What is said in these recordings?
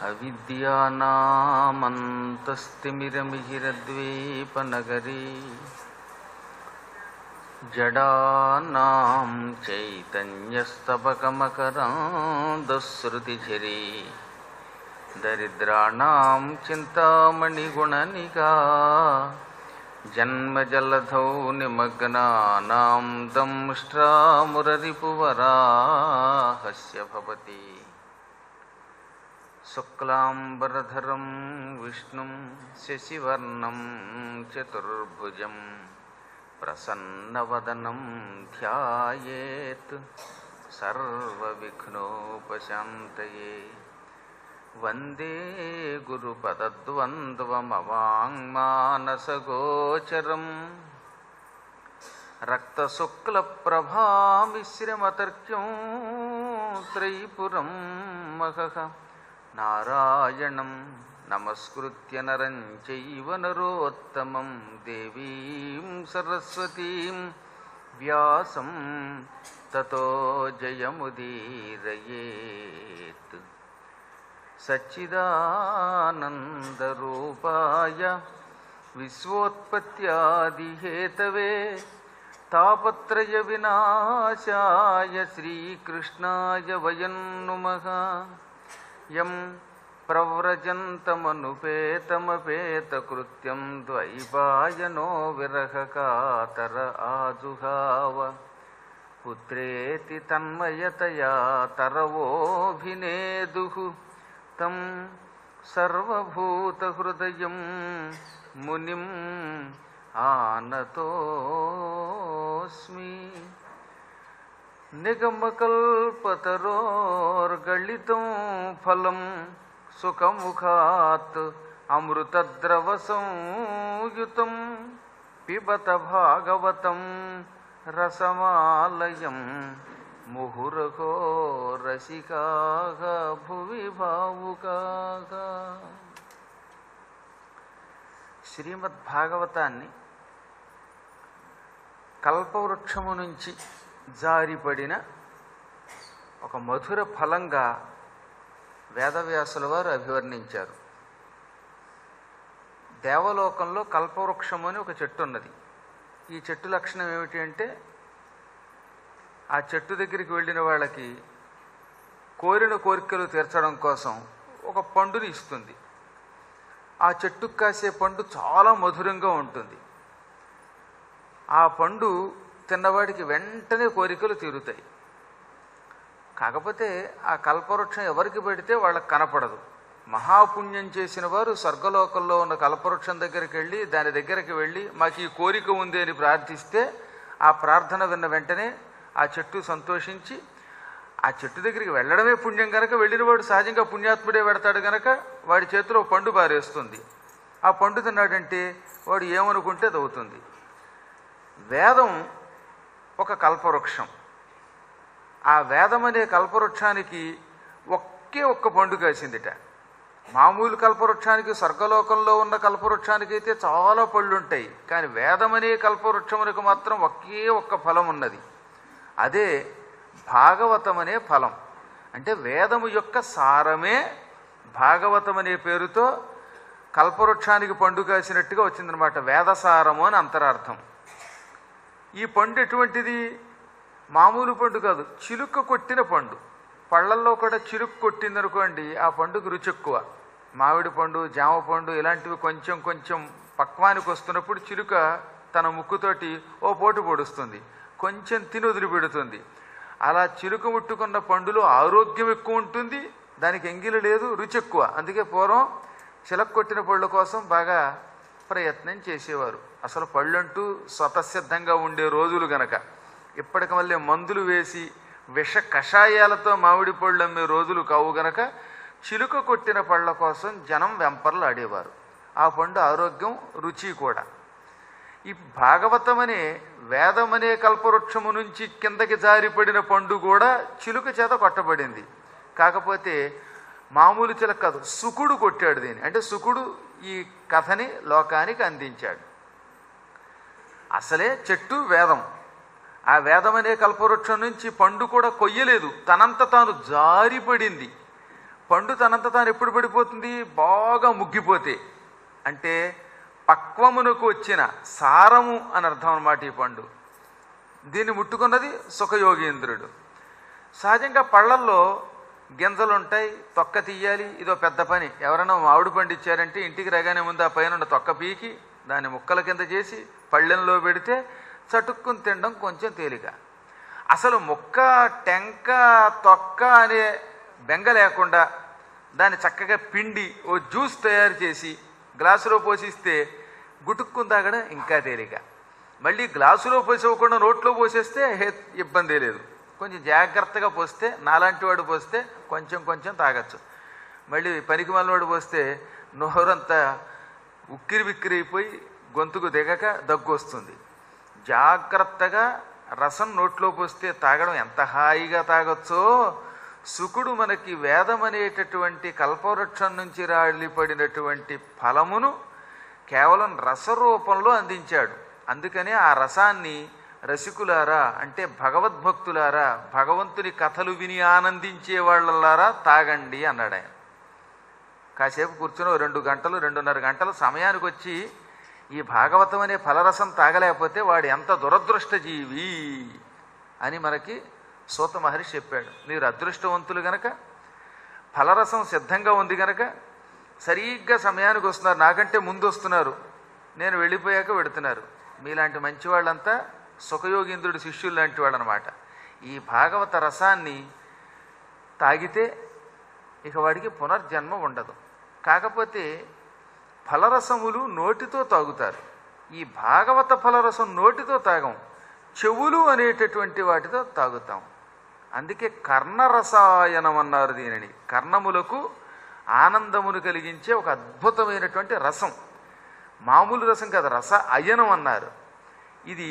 అవిద్యానామంతస్తిమిరమిహిరద్వీపనగరీ జడానాం చైతన్యస్తబకమకరాంధశ్రుతిఝరీ దరిద్రాణం చింతామణిగుణనికా జన్మజలధౌ నిమగ్నానాం దంష్ట్రామురరిపువరాహస్య భవతి శుక్లాంబరధరం విష్ణుం శశివర్ణం చతుర్భుజం ప్రసన్నవదనం ధ్యాయేత్ సర్వవిఘ్నోపశాంతయే వందే గురుపదద్వంద్వమవాङ्మానసగోచరం రక్తశుక్లప్రభామిశ్రమతర్క్యం త్రైపురం మహః నారాయణం నమస్కృత్య నరం చైవ నరోత్తమం దేవీం సరస్వతీం వ్యాసం తతో జయముదీరయేత్ సచ్చిదానందరూపాయ విశ్వోత్పత్యాదిహేతవే తాపత్రయ వినాశాయ శ్రీకృష్ణాయ వయం నుమః యం ప్రవ్రజంతమనుపేతమపేతకృత్యం ద్వైపాయనో విరహకాతర ఆజుహావ పుత్రేతి తన్మయతయా తరవోభినేదుః తం సర్వభూతహృదయం మునిం ఆనతోస్మి నిగమకల్పతరోర్గళితం ఫలం సుఖముఖాత్ అమృతద్రవసంయుతం పిబత భాగవతం రసమాలయం ముహురహో రసికాః భువి భావుకాః శ్రీమద్భాగవతాన్ని కల్పవృక్షము నుంచి జారిపడిన ఒక మధుర ఫలంగా వేదవ్యాసుల వారు అభివర్ణించారు దేవలోకంలో కల్పవృక్షము అని ఒక చెట్టు ఉన్నది ఈ చెట్టు లక్షణం ఏమిటి అంటే ఆ చెట్టు దగ్గరికి వెళ్ళిన వాళ్ళకి కోరిన కోరికలు తీర్చడం కోసం ఒక పండుని ఇస్తుంది ఆ చెట్టుకు కాసే పండు చాలా మధురంగా ఉంటుంది ఆ పండు తిన్నవాడికి వెంటనే కోరికలు తీరుతాయి కాకపోతే ఆ కల్పవృక్షం ఎవరికి పెడితే వాళ్ళకి కనపడదు మహాపుణ్యం చేసిన వారు స్వర్గలోకంలో ఉన్న కల్పవృక్షం దగ్గరికి వెళ్ళి దాని దగ్గరికి వెళ్ళి మాకు ఈ కోరిక ఉంది అని ప్రార్థిస్తే ఆ ప్రార్థన విన్న వెంటనే ఆ చెట్టు సంతోషించి ఆ చెట్టు దగ్గరికి వెళ్ళడమే పుణ్యం కనుక వెళ్ళిన వాడు సహజంగా పుణ్యాత్ముడే పెడతాడు కనుక వాడి చేతిలో పండు బారేస్తుంది ఆ పండు తిన్నాడంటే వాడు ఏమనుకుంటే అది అవుతుంది వేదం ఒక కల్పవృక్షం ఆ వేదం అనే కల్పవృక్షానికి ఒకే ఒక్క పండు కాసిందిట మామూలు కల్పవృక్షానికి స్వర్గలోకంలో ఉన్న కల్పవృక్షానికి అయితే చాలా పళ్ళు ఉంటాయి కానీ వేదం అనే కల్పవృక్షమునకు మాత్రం ఒకే ఒక్క ఫలం ఉన్నది అదే భాగవతం అనే ఫలం అంటే వేదము యొక్క సారమే భాగవతం అనే పేరుతో కల్పవృక్షానికి పండు కాసినట్టుగా వచ్చిందనమాట వేదసారము అని అంతరార్థం ఈ పండు ఎటువంటిది మామూలు పండు కాదు చిలుక కొట్టిన పండు పళ్ళల్లో కూడా చిలుక కొట్టిందనుకోండి ఆ పండుగ రుచి ఎక్కువ మామిడి పండు జామ పండు ఇలాంటివి కొంచెం కొంచెం పక్వానికి వస్తున్నప్పుడు చిలుక తన ముక్కుతోటి ఓ పోటు పొడుస్తుంది కొంచెం తిని వదిలిపెడుతుంది అలా చిలుక ముట్టుకున్న పండులో ఆరోగ్యం ఎక్కువ ఉంటుంది దానికి ఎంగిలి లేదు రుచి ఎక్కువ అందుకే పూర్వం చిలక కొట్టిన పళ్ళ కోసం బాగా ప్రయత్నం చేసేవారు అసలు పళ్ళంటూ స్వతసిద్ధంగా ఉండే రోజులు గనక ఇప్పటికి మళ్ళీ మందులు వేసి విష కషాయాలతో మామిడి పళ్ళు అమ్మే రోజులు కావు గనక చిలుక కొట్టిన పళ్ళ కోసం జనం వెంపర్లు ఆడేవారు ఆ పండు ఆరోగ్యం రుచి కూడా ఈ భాగవతం అనే వేదమనే కల్పవృక్షము నుంచి కిందకి జారిపడిన పండు కూడా చిలుక చేత కొట్టబడింది కాకపోతే మామూలు చిలక కాదు సుకుడు కొట్టాడు దీన్ని అంటే సుకుడు ఈ కథని లోకానికి అందించాడు అసలే చెట్టు వేదం ఆ వేదం అనే కల్పవృక్షం నుంచి పండు కూడా కొయ్యలేదు తనంత తాను జారిపడింది పండు తనంత తాను ఎప్పుడు పడిపోతుంది బాగా ముగ్గిపోతే అంటే పక్వమునకు వచ్చిన సారము అని అర్థం అన్నమాట ఈ పండు దీన్ని ముట్టుకున్నది సుఖయోగేంద్రుడు సహజంగా పళ్ళల్లో గింజలు ఉంటాయి తొక్క తీయాలి ఇదో పెద్ద పని ఎవరైనా మామిడి పండు ఇచ్చారంటే ఇంటికి రాగానే ముందు ఆ పైన ఉన్న తొక్క పీకి దాన్ని ముక్కల కింద చేసి పళ్ళెంలో పెడితే చటుక్కుని తినడం కొంచెం తేలిక అసలు ముక్క టెంక తొక్క అనే బెంగ లేకుండా దాన్ని చక్కగా పిండి ఓ జ్యూస్ తయారు చేసి గ్లాసులో పోసిస్తే గుటుక్కుని తాగడం ఇంకా తేలిక మళ్ళీ గ్లాసులో పోసుకోకుండా నోట్లో పోసేస్తే హే- ఇబ్బంది లేదు కొంచెం జాగ్రత్తగా పోస్తే నాలాంటి వాడు పోస్తే కొంచెం కొంచెం తాగొచ్చు మళ్ళీ పనికి వాడు పోస్తే నోరంతా ఉక్కిరి బిక్కిరి అయిపోయి గొంతుకు దిగక దగ్గు వస్తుంది జాగ్రత్తగా రసం నోట్లో పోస్తే తాగడం ఎంత హాయిగా తాగొచ్చో సుకుడు మనకి వేదం అనేటటువంటి కల్పవృక్షం నుంచి రాలిపడినటువంటి ఫలమును కేవలం రసరూపంలో అందించాడు అందుకనే ఆ రసాన్ని రసికులారా అంటే భగవద్భక్తులారా భగవంతుని కథలు విని ఆనందించే వాళ్ళలారా తాగండి అన్నాడు ఆయన కాసేపు కూర్చుని ఓ రెండు గంటలు రెండున్నర గంటలు సమయానికి వచ్చి ఈ భాగవతం అనే ఫలరసం తాగలేకపోతే వాడు ఎంత దురదృష్ట జీవి అని మనకి సూత మహర్షి చెప్పాడు మీరు అదృష్టవంతులు గనక ఫలరసం సిద్ధంగా ఉంది గనక సరిగ్గా సమయానికి వస్తున్నారు నాకంటే ముందు వస్తున్నారు నేను వెళ్ళిపోయాక పెడుతున్నారు మీలాంటి మంచి వాళ్ళంతా సుఖయోగీంద్రుడి శిష్యులు లాంటి వాళ్ళు అనమాట ఈ భాగవత రసాన్ని తాగితే ఇక వాడికి పునర్జన్మ ఉండదు కాకపోతే ఫలరసములు నోటితో తాగుతారు ఈ భాగవత ఫలరసం నోటితో తాగం చెవులు అనేటటువంటి వాటితో తాగుతాం అందుకే కర్ణరసాయనం అన్నారు దీనిని కర్ణములకు ఆనందమును కలిగించే ఒక అద్భుతమైనటువంటి రసం మామూలు రసం కాదు రస అయనం అన్నారు ఇది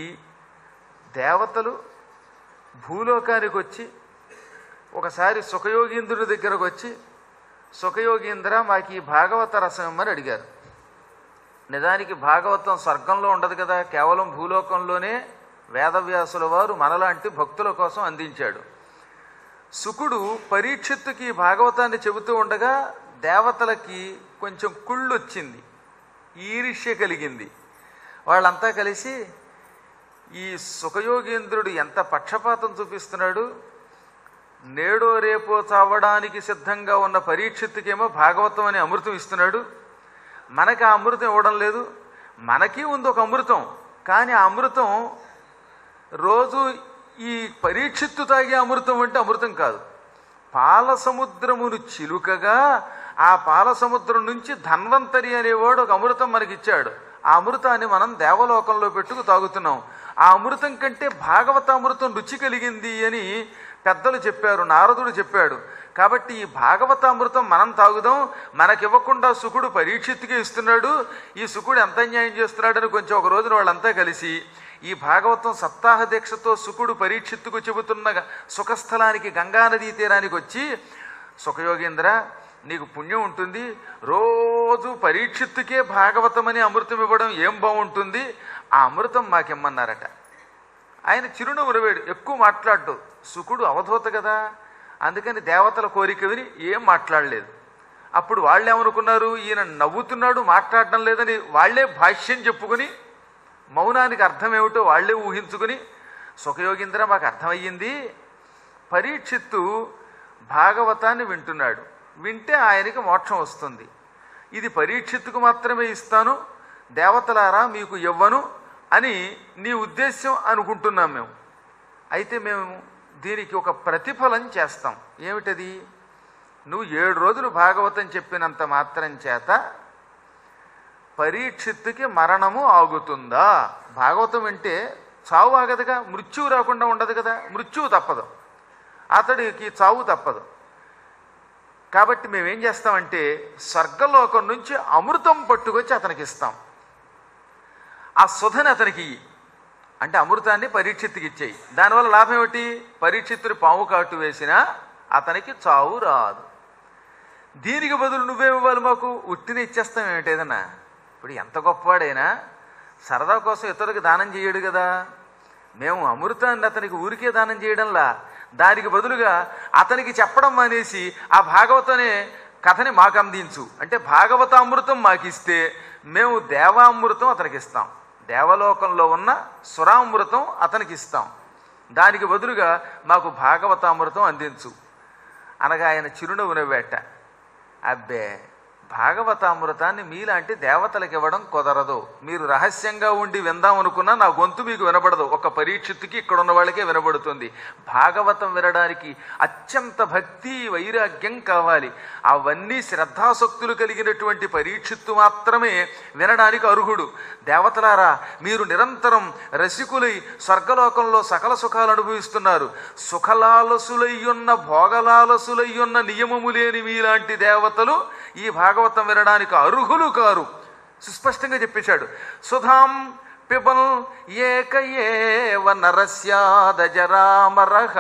దేవతలు భూలోకానికి వచ్చి ఒకసారి సుఖయోగీంద్రుడి దగ్గరకు వచ్చి సుఖయోగీంద్ర మాకు ఈ భాగవత రసం ఇమ్మని అడిగారు నిజానికి భాగవతం స్వర్గంలో ఉండదు కదా కేవలం భూలోకంలోనే వేదవ్యాసుల వారు మనలాంటి భక్తుల కోసం అందించాడు సుకుడు పరీక్షిత్తుకి ఈ భాగవతాన్ని చెబుతూ ఉండగా దేవతలకి కొంచెం కుళ్ళు వచ్చింది ఈరిష్య కలిగింది వాళ్ళంతా కలిసి ఈ సుఖయోగేంద్రుడు ఎంత పక్షపాతం చూపిస్తున్నాడు నేడో రేపో చావడానికి సిద్ధంగా ఉన్న పరీక్షిత్తుకేమో భాగవతం అనే అమృతం ఇస్తున్నాడు మనకి ఆ అమృతం ఇవ్వడం లేదు మనకి ఉంది ఒక అమృతం కానీ ఆ అమృతం రోజు ఈ పరీక్షిత్తు తాగే అమృతం అంటే అమృతం కాదు పాల సముద్రమును చిలుకగా ఆ పాల సముద్రం నుంచి ధన్వంతరి అనేవాడు ఒక అమృతం మనకి ఇచ్చాడు ఆ అమృతాన్ని మనం దేవలోకంలో పెట్టుకు తాగుతున్నాం ఆ అమృతం కంటే భాగవత అమృతం రుచి కలిగింది అని పెద్దలు చెప్పారు నారదుడు చెప్పాడు కాబట్టి ఈ భాగవత అమృతం మనం తాగుదాం మనకివ్వకుండా సుకుడు పరీక్షిత్తుకే ఇస్తున్నాడు ఈ సుకుడు ఎంత అన్యాయం చేస్తున్నాడని కొంచెం ఒక రోజున వాళ్ళంతా కలిసి ఈ భాగవతం సప్తాహ దీక్షతో సుకుడు పరీక్షిత్తుకు చెబుతున్న సుఖస్థలానికి గంగానదీ తీరానికి వచ్చి సుఖయోగేంద్ర నీకు పుణ్యం ఉంటుంది రోజు పరీక్షిత్తుకే భాగవతం అని అమృతం ఇవ్వడం ఏం బాగుంటుంది ఆ అమృతం మాకిమ్మన్నారట ఆయన చిరునవ్వు నవ్వాడు ఎక్కువ మాట్లాడు సుకుడు అవధూత కదా అందుకని దేవతల కోరిక విని ఏం మాట్లాడలేదు అప్పుడు వాళ్ళు ఏమనుకున్నారు ఈయన నవ్వుతున్నాడు మాట్లాడడం లేదని వాళ్ళే భాష్యం చెప్పుకుని మౌనానికి అర్థం ఏమిటో వాళ్ళే ఊహించుకుని సుఖయోగీంద్ర మాకు అర్థమయ్యింది పరీక్షిత్తు భాగవతాన్ని వింటున్నాడు వింటే ఆయనకి మోక్షం వస్తుంది ఇది పరీక్షిత్తుకు మాత్రమే ఇస్తాను దేవతలారా మీకు ఇవ్వను అని నీ ఉద్దేశ్యం అనుకుంటున్నాం మేము అయితే మేము దీనికి ఒక ప్రతిఫలం చేస్తాం ఏమిటది నువ్వు ఏడు రోజులు భాగవతం చెప్పినంత మాత్రం చేత పరీక్షిత్తుకి మరణము ఆగుతుందా భాగవతం వింటే చావు ఆగదుగా మృత్యువు రాకుండా ఉండదు కదా మృత్యువు తప్పదు అతడికి చావు తప్పదు కాబట్టి మేమేం చేస్తామంటే స్వర్గలోకం నుంచి అమృతం పట్టుకొచ్చి అతనికి ఇస్తాం ఆ సుధని అతనికి ఇయ్యి. అంటే అమృతాన్ని పరీక్షిత్తుకి ఇచ్చేయి దానివల్ల లాభం ఏమిటి పరీక్షిత్తుని పాము కాటు వేసినా అతనికి చావు రాదు దీనికి బదులు నువ్వేమి ఇవ్వాలి మాకు ఉట్టిని ఇచ్చేస్తాం ఏమిటి ఏదన్నా ఇప్పుడు ఎంత గొప్పవాడైనా సరదా కోసం ఇతరులకు దానం చేయడు కదా మేము అమృతాన్ని అతనికి ఊరికే దానం చేయడంలా దానికి బదులుగా అతనికి చెప్పడం మానేసి ఆ భాగవతనే కథని మాకు అందించు అంటే భాగవతామృతం మాకు ఇస్తే మేము దేవామృతం అతనికి ఇస్తాం దేవలోకంలో ఉన్న సురామృతం అతనికి ఇస్తాం దానికి బదులుగా మాకు భాగవతామృతం అందించు అనగా ఆయన చిరునవ్వు నవ్వేట అబ్బే భాగవతామృతాన్ని మీలాంటి దేవతలకు ఇవ్వడం కుదరదు మీరు రహస్యంగా ఉండి విందాం అనుకున్నా నా గొంతు మీకు వినబడదు ఒక పరీక్షిత్తుకి ఇక్కడ ఉన్న వాళ్ళకే వినబడుతుంది భాగవతం వినడానికి అత్యంత భక్తి వైరాగ్యం కావాలి అవన్నీ శ్రద్ధాసక్తులు కలిగినటువంటి పరీక్షిత్తు మాత్రమే వినడానికి అర్హుడు దేవతలారా మీరు నిరంతరం రసికులై స్వర్గలోకంలో సకల సుఖాలు అనుభవిస్తున్నారు సుఖలాలసులయ్యున్న భోగలాలసులయ్యున్న నియమము లేని మీలాంటి దేవతలు ఈ భాగవతం వినడానికి అర్హులు కారు సుస్పష్టంగా చెప్పేశాడు సుధాం పిబల్ ఏక ఏవ నరస్యాదజరామరహ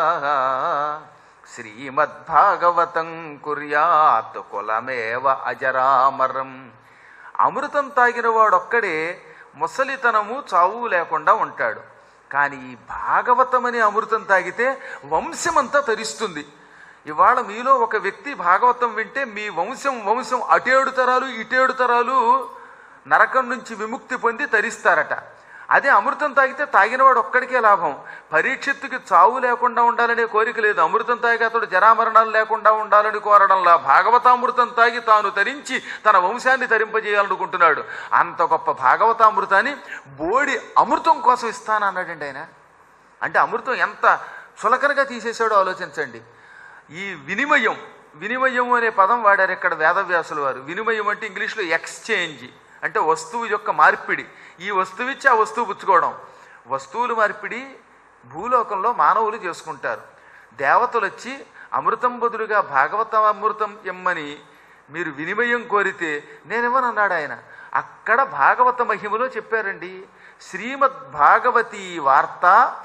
శ్రీమద్భాగవతం కుర్యాత్ కులమేవ అజరామరం అమృతం తాగిన వాడొక్కడే ముసలితనము చావు లేకుండా ఉంటాడు కానీ ఈ భాగవతం అనే అమృతం తాగితే వంశమంతా తరిస్తుంది ఇవాళ మీలో ఒక వ్యక్తి భాగవతం వింటే మీ వంశం వంశం అటేడు తరాలు ఇటేడు తరాలు నరకం నుంచి విముక్తి పొంది తరిస్తారట అదే అమృతం తాగితే తాగినవాడు ఒక్కడికే లాభం పరీక్షిత్తుకి చావు లేకుండా ఉండాలనే కోరిక లేదు అమృతం తాగి అతడు జరామరణాలు లేకుండా ఉండాలని కోరడంలా భాగవతామృతం తాగి తాను తరించి తన వంశాన్ని తరింపజేయాలనుకుంటున్నాడు అంత గొప్ప భాగవతామృతాన్ని బోడి అమృతం కోసం ఇస్తానన్నాడండి ఆయన అంటే అమృతం ఎంత చులకనగా తీసేశాడో ఆలోచించండి ఈ వినిమయం వినిమయం అనే పదం వాడారు ఇక్కడ వేదవ్యాసుల వారు వినిమయం అంటే ఇంగ్లీష్లో ఎక్స్చేంజ్ అంటే వస్తువు యొక్క మార్పిడి ఈ వస్తువు ఇచ్చి ఆ వస్తువు పుచ్చుకోవడం వస్తువులు మార్పిడి భూలోకంలో మానవులు చేసుకుంటారు దేవతలు వచ్చి అమృతం బదులుగా భాగవత అమృతం ఇమ్మని మీరు వినిమయం కోరితే నేనివ్వనన్నాడు ఆయన అక్కడ భాగవత మహిమలో చెప్పారండి శ్రీమద్ భాగవతి వార్త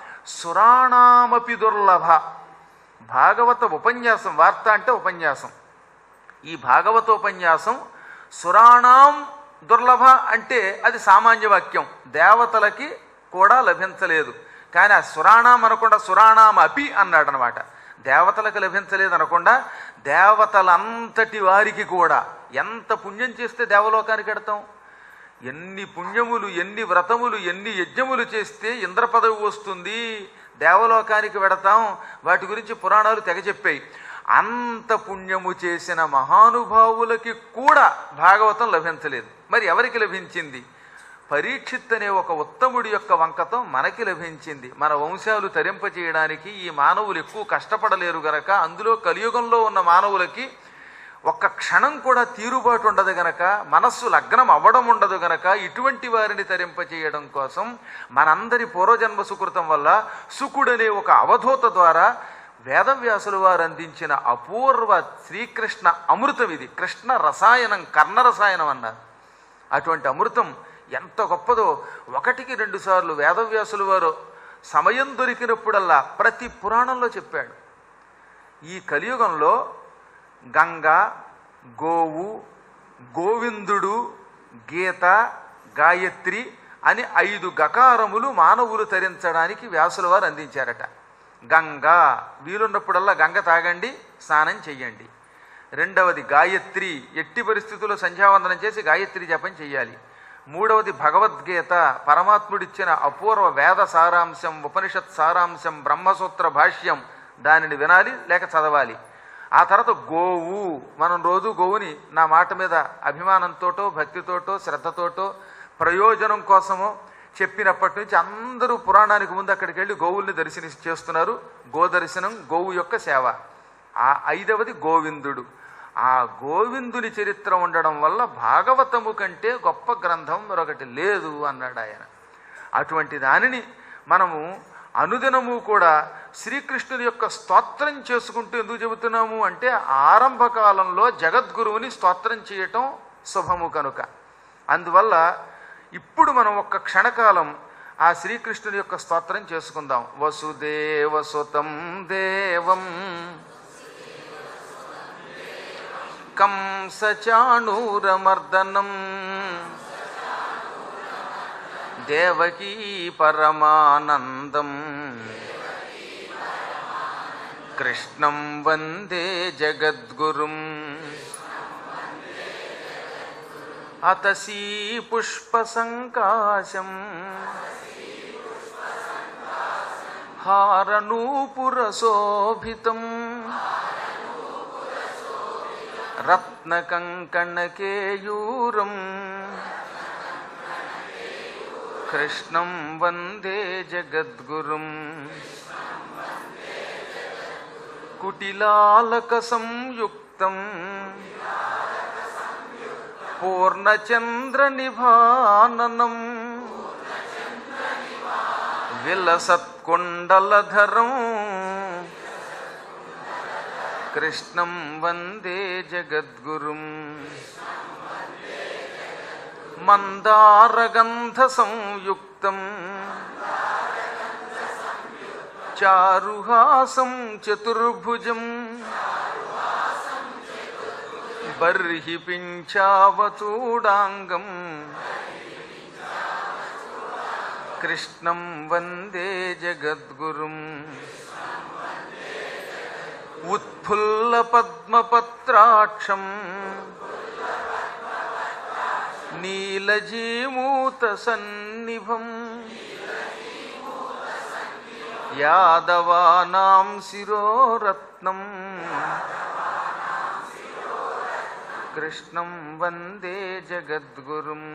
సురాణామపి దుర్లభ భాగవత ఉపన్యాసం వార్త అంటే ఉపన్యాసం ఈ భాగవత ఉపన్యాసం సురాణం దుర్లభ అంటే అది సామాన్య వాక్యం దేవతలకి కూడా లభించలేదు కానీ ఆ సురాణం అనకుండా సురాణం అపి అన్నాడు అనమాట దేవతలకు లభించలేదు అనకుండా దేవతలంతటి వారికి కూడా ఎంత పుణ్యం చేస్తే దేవలోకానికి ఎడతాం ఎన్ని పుణ్యములు ఎన్ని వ్రతములు ఎన్ని యజ్ఞములు చేస్తే ఇంద్ర పదవి వస్తుంది దేవలోకానికి వెడతాం వాటి గురించి పురాణాలు తెగ చెప్పాయి అంత పుణ్యము చేసిన మహానుభావులకి కూడా భాగవతం లభించలేదు మరి ఎవరికి లభించింది పరీక్షిత్ అనే ఒక ఉత్తముడి యొక్క వంకతం మనకి లభించింది మన వంశాలు తరింపచేయడానికి ఈ మానవులు ఎక్కువ కష్టపడలేరు గనక అందులో కలియుగంలో ఉన్న మానవులకి ఒక్క క్షణం కూడా తీరుబాటు ఉండదు గనక మనస్సు లగ్నం అవ్వడం ఉండదు గనక ఇటువంటి వారిని తరింపచేయడం కోసం మనందరి పూర్వజన్మ సుకృతం వల్ల సుకుడనే ఒక అవధూత ద్వారా వేదవ్యాసుల వారు అందించిన అపూర్వ శ్రీకృష్ణ అమృతం ఇది కృష్ణ రసాయనం కర్ణ రసాయనం అన్నారు అటువంటి అమృతం ఎంత గొప్పదో ఒకటికి రెండు సార్లు వేదవ్యాసుల వారు సమయం దొరికినప్పుడల్లా ప్రతి పురాణంలో చెప్పాడు ఈ కలియుగంలో గంగ గోవు గోవిందుడు గీత గాయత్రి అని ఐదు గకారములు మానవులు తరించడానికి వ్యాసుల వారు అందించారట గంగ వీలున్నప్పుడల్లా గంగ తాగండి స్నానం చెయ్యండి రెండవది గాయత్రి ఎట్టి పరిస్థితుల్లో సంధ్యావందనం చేసి గాయత్రి జపం చెయ్యాలి మూడవది భగవద్గీత పరమాత్ముడిచ్చిన అపూర్వ వేద సారాంశం ఉపనిషత్ సారాంశం బ్రహ్మసూత్ర భాష్యం దానిని వినాలి లేక చదవాలి ఆ తర్వాత గోవు మనం రోజు గోవుని నా మాట మీద అభిమానంతోటో భక్తితోటో శ్రద్ధతోటో ప్రయోజనం కోసమో చెప్పినప్పటి నుంచి అందరూ పురాణానికి ముందు అక్కడికి వెళ్ళి గోవుల్ని దర్శన చేస్తున్నారు గోదర్శనం గోవు యొక్క సేవ ఆ ఐదవది గోవిందుడు ఆ గోవిందుని చరిత్ర ఉండడం వల్ల భాగవతము కంటే గొప్ప గ్రంథం మరొకటి లేదు అన్నాడు ఆయన అటువంటి దానిని మనము అనుదినము కూడా శ్రీకృష్ణుని యొక్క స్తోత్రం చేసుకుంటూ ఎందుకు చెబుతున్నాము అంటే ఆరంభ కాలంలో జగద్గురువుని స్తోత్రం చేయటం శుభము కనుక అందువల్ల ఇప్పుడు మనం ఒక్క క్షణకాలం ఆ శ్రీకృష్ణుని యొక్క స్తోత్రం చేసుకుందాం వసుదేవ సుతం దేవం కంసచాణూరమర్దనం దేవకీ పరమానందం కృష్ణం వందే జగద్గురుం అతసీ పుష్పసంకాశం హారనూపురశోభితం రత్నకంకణకేయూరం కృష్ణం వందే జగద్గురుం కుటిలాలక సంయుక్తం పూర్ణచంద్ర నిభాననం విలసత్కుండలధరం కృష్ణం వందే జగద్గురుం మందారగంధ సంయుక్తం చారుహాసం చతుర్భుజం బర్హి పింఛావచూడాంగం కృష్ణం వందే జగద్గురుం ఉత్ఫుల్ల పద్మపత్రాక్షం నీలజీమూత సన్నిభం యాదవానాం శిరోరత్నం కృష్ణం వందే జగద్గురుం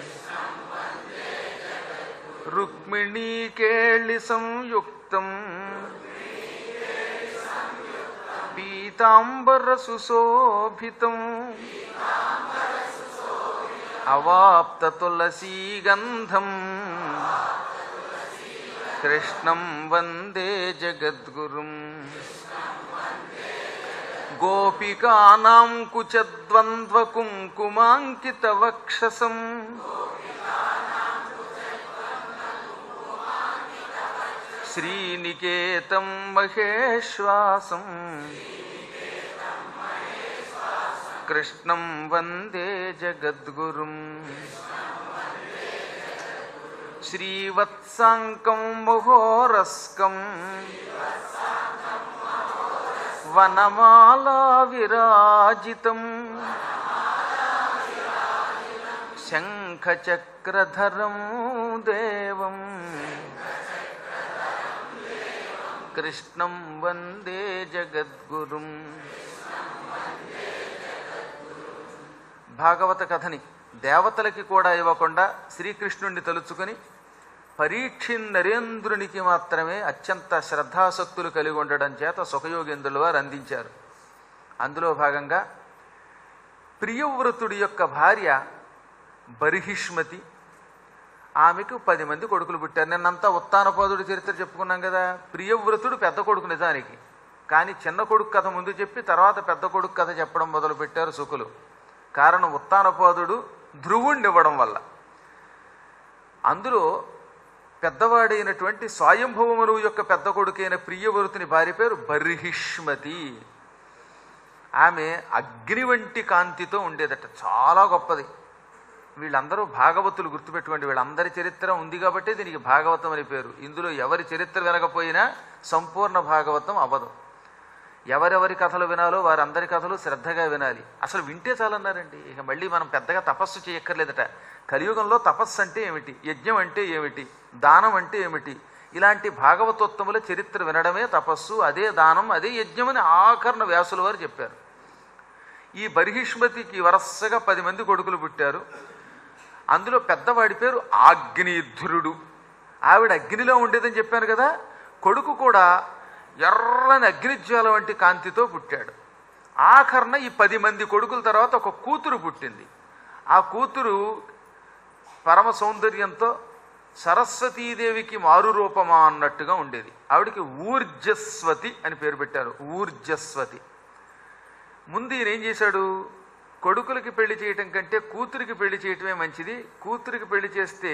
రుక్మిణీకేళి సంయుక్తం పీతాంబర సుశోభితం అవాప్త తులసీగంధం కృష్ణం వందే జగద్గురుం గోపికానాం కుచద్వంద్వకుంకుమాంకితవక్షసం శ్రీనికేతం మహేశ్వాసం కృష్ణం వందే జగద్గురుం శ్రీవత్సాంకం మహోరస్కం వనమాలా విరాజితం శంఖచక్రధరం దేవం కృష్ణం వందే జగద్గురుం భాగవత కథని దేవతలకి కూడా ఇవ్వకుండా శ్రీకృష్ణుణ్ణి తలుచుకుని పరీక్షి నరేంద్రునికి మాత్రమే అత్యంత శ్రద్ధాసక్తులు కలిగి ఉండడం చేత సుఖయోగేంద్రుల వారు అందించారు అందులో భాగంగా ప్రియవ్రతుడి యొక్క భార్య బర్హిష్మతి ఆమెకు పది మంది కొడుకులు పుట్టారు నిన్నంతా ఉత్తానపాదుడి చరిత్ర చెప్పుకున్నాం కదా ప్రియవ్రతుడు పెద్ద కొడుకు నిజానికి కానీ చిన్న కొడుకు కథ ముందు చెప్పి తర్వాత పెద్ద కొడుకు కథ చెప్పడం మొదలుపెట్టారు సుకులు కారణం ఉత్తానపాదుడు ధ్రువుణ్ణి ఇవ్వడం వల్ల అందులో పెద్దవాడైనటువంటి స్వయంభవమును యొక్క పెద్ద కొడుకైన ప్రియవృతిని భార్య పేరు బర్హిష్మతి ఆమె అగ్ని వంటి కాంతితో ఉండేదట చాలా గొప్పది వీళ్ళందరూ భాగవతులు గుర్తుపెట్టుకోండి వీళ్ళందరి చరిత్ర ఉంది కాబట్టి దీనికి భాగవతం అని పేరు ఇందులో ఎవరి చరిత్ర వినకపోయినా సంపూర్ణ భాగవతం అవ్వదు ఎవరెవరి కథలు వినాలో వారందరి కథలు శ్రద్ధగా వినాలి అసలు వింటే చాలన్నారండి ఇక మళ్ళీ మనం పెద్దగా తపస్సు చేయక్కర్లేదట కలియుగంలో తపస్సు అంటే ఏమిటి యజ్ఞం అంటే ఏమిటి దానం అంటే ఏమిటి ఇలాంటి భాగవతోత్తముల చరిత్ర వినడమే తపస్సు అదే దానం అదే యజ్ఞం అని ఆకరణ వ్యాసుల వారు చెప్పారు ఈ బర్హిష్మతికి వరసగా పది మంది కొడుకులు పుట్టారు అందులో పెద్దవాడి పేరు ఆగ్నేయుద్ధురుడు ఆవిడ అగ్నిలో ఉండేదని చెప్పాను కదా కొడుకు కూడా ఎర్రని అగ్నిజ్వాల వంటి కాంతితో పుట్టాడు ఆఖరణ ఈ పది మంది కొడుకుల తర్వాత ఒక కూతురు పుట్టింది ఆ కూతురు పరమ సౌందర్యంతో సరస్వతీదేవికి మారు రూపమా అన్నట్టుగా ఉండేది ఆవిడికి ఊర్జస్వతి అని పేరు పెట్టారు ఊర్జస్వతి ముందు ఈయన ఏం చేశాడు కొడుకులకి పెళ్లి చేయటం కంటే కూతురికి పెళ్లి చేయటమే మంచిది కూతురికి పెళ్లి చేస్తే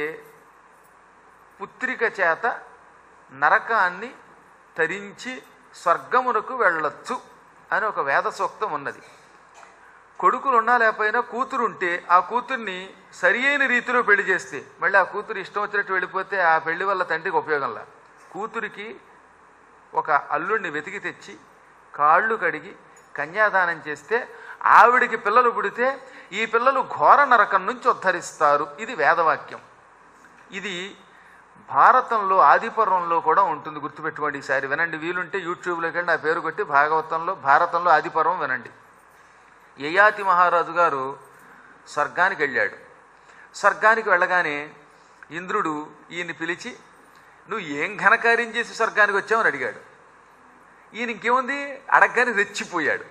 పుత్రిక చేత నరకాన్ని తరించి స్వర్గమునకు వెళ్ళొచ్చు అని ఒక వేద సూక్తం ఉన్నది కొడుకులు ఉన్నా లేకపోయినా కూతురు ఉంటే ఆ కూతుర్ని సరి అయిన రీతిలో పెళ్లి చేస్తే మళ్ళీ ఆ కూతురు ఇష్టం వచ్చినట్టు వెళ్ళిపోతే ఆ పెళ్లి వల్ల తండ్రికి ఉపయోగంలా కూతురికి ఒక అల్లుడిని వెతికి తెచ్చి కాళ్ళు కడిగి కన్యాదానం చేస్తే ఆవిడికి పిల్లలు పుడితే ఈ పిల్లలు ఘోర నరకం నుంచి ఉద్ధరిస్తారు ఇది వేదవాక్యం ఇది భారతంలో ఆదిపర్వంలో కూడా ఉంటుంది గుర్తుపెట్టుకోండి ఈసారి వినండి వీలుంటే యూట్యూబ్లోకి వెళ్ళి నా పేరు కొట్టి భాగవతంలో భారతంలో ఆదిపర్వం వినండి యయాతి మహారాజు గారు స్వర్గానికి వెళ్ళాడు స్వర్గానికి వెళ్ళగానే ఇంద్రుడు ఈయన్ని పిలిచి నువ్వు ఏం ఘనకార్యం చేసి స్వర్గానికి వచ్చావని అడిగాడు ఈయన ఇంకేముంది అడగగానే రెచ్చిపోయాడు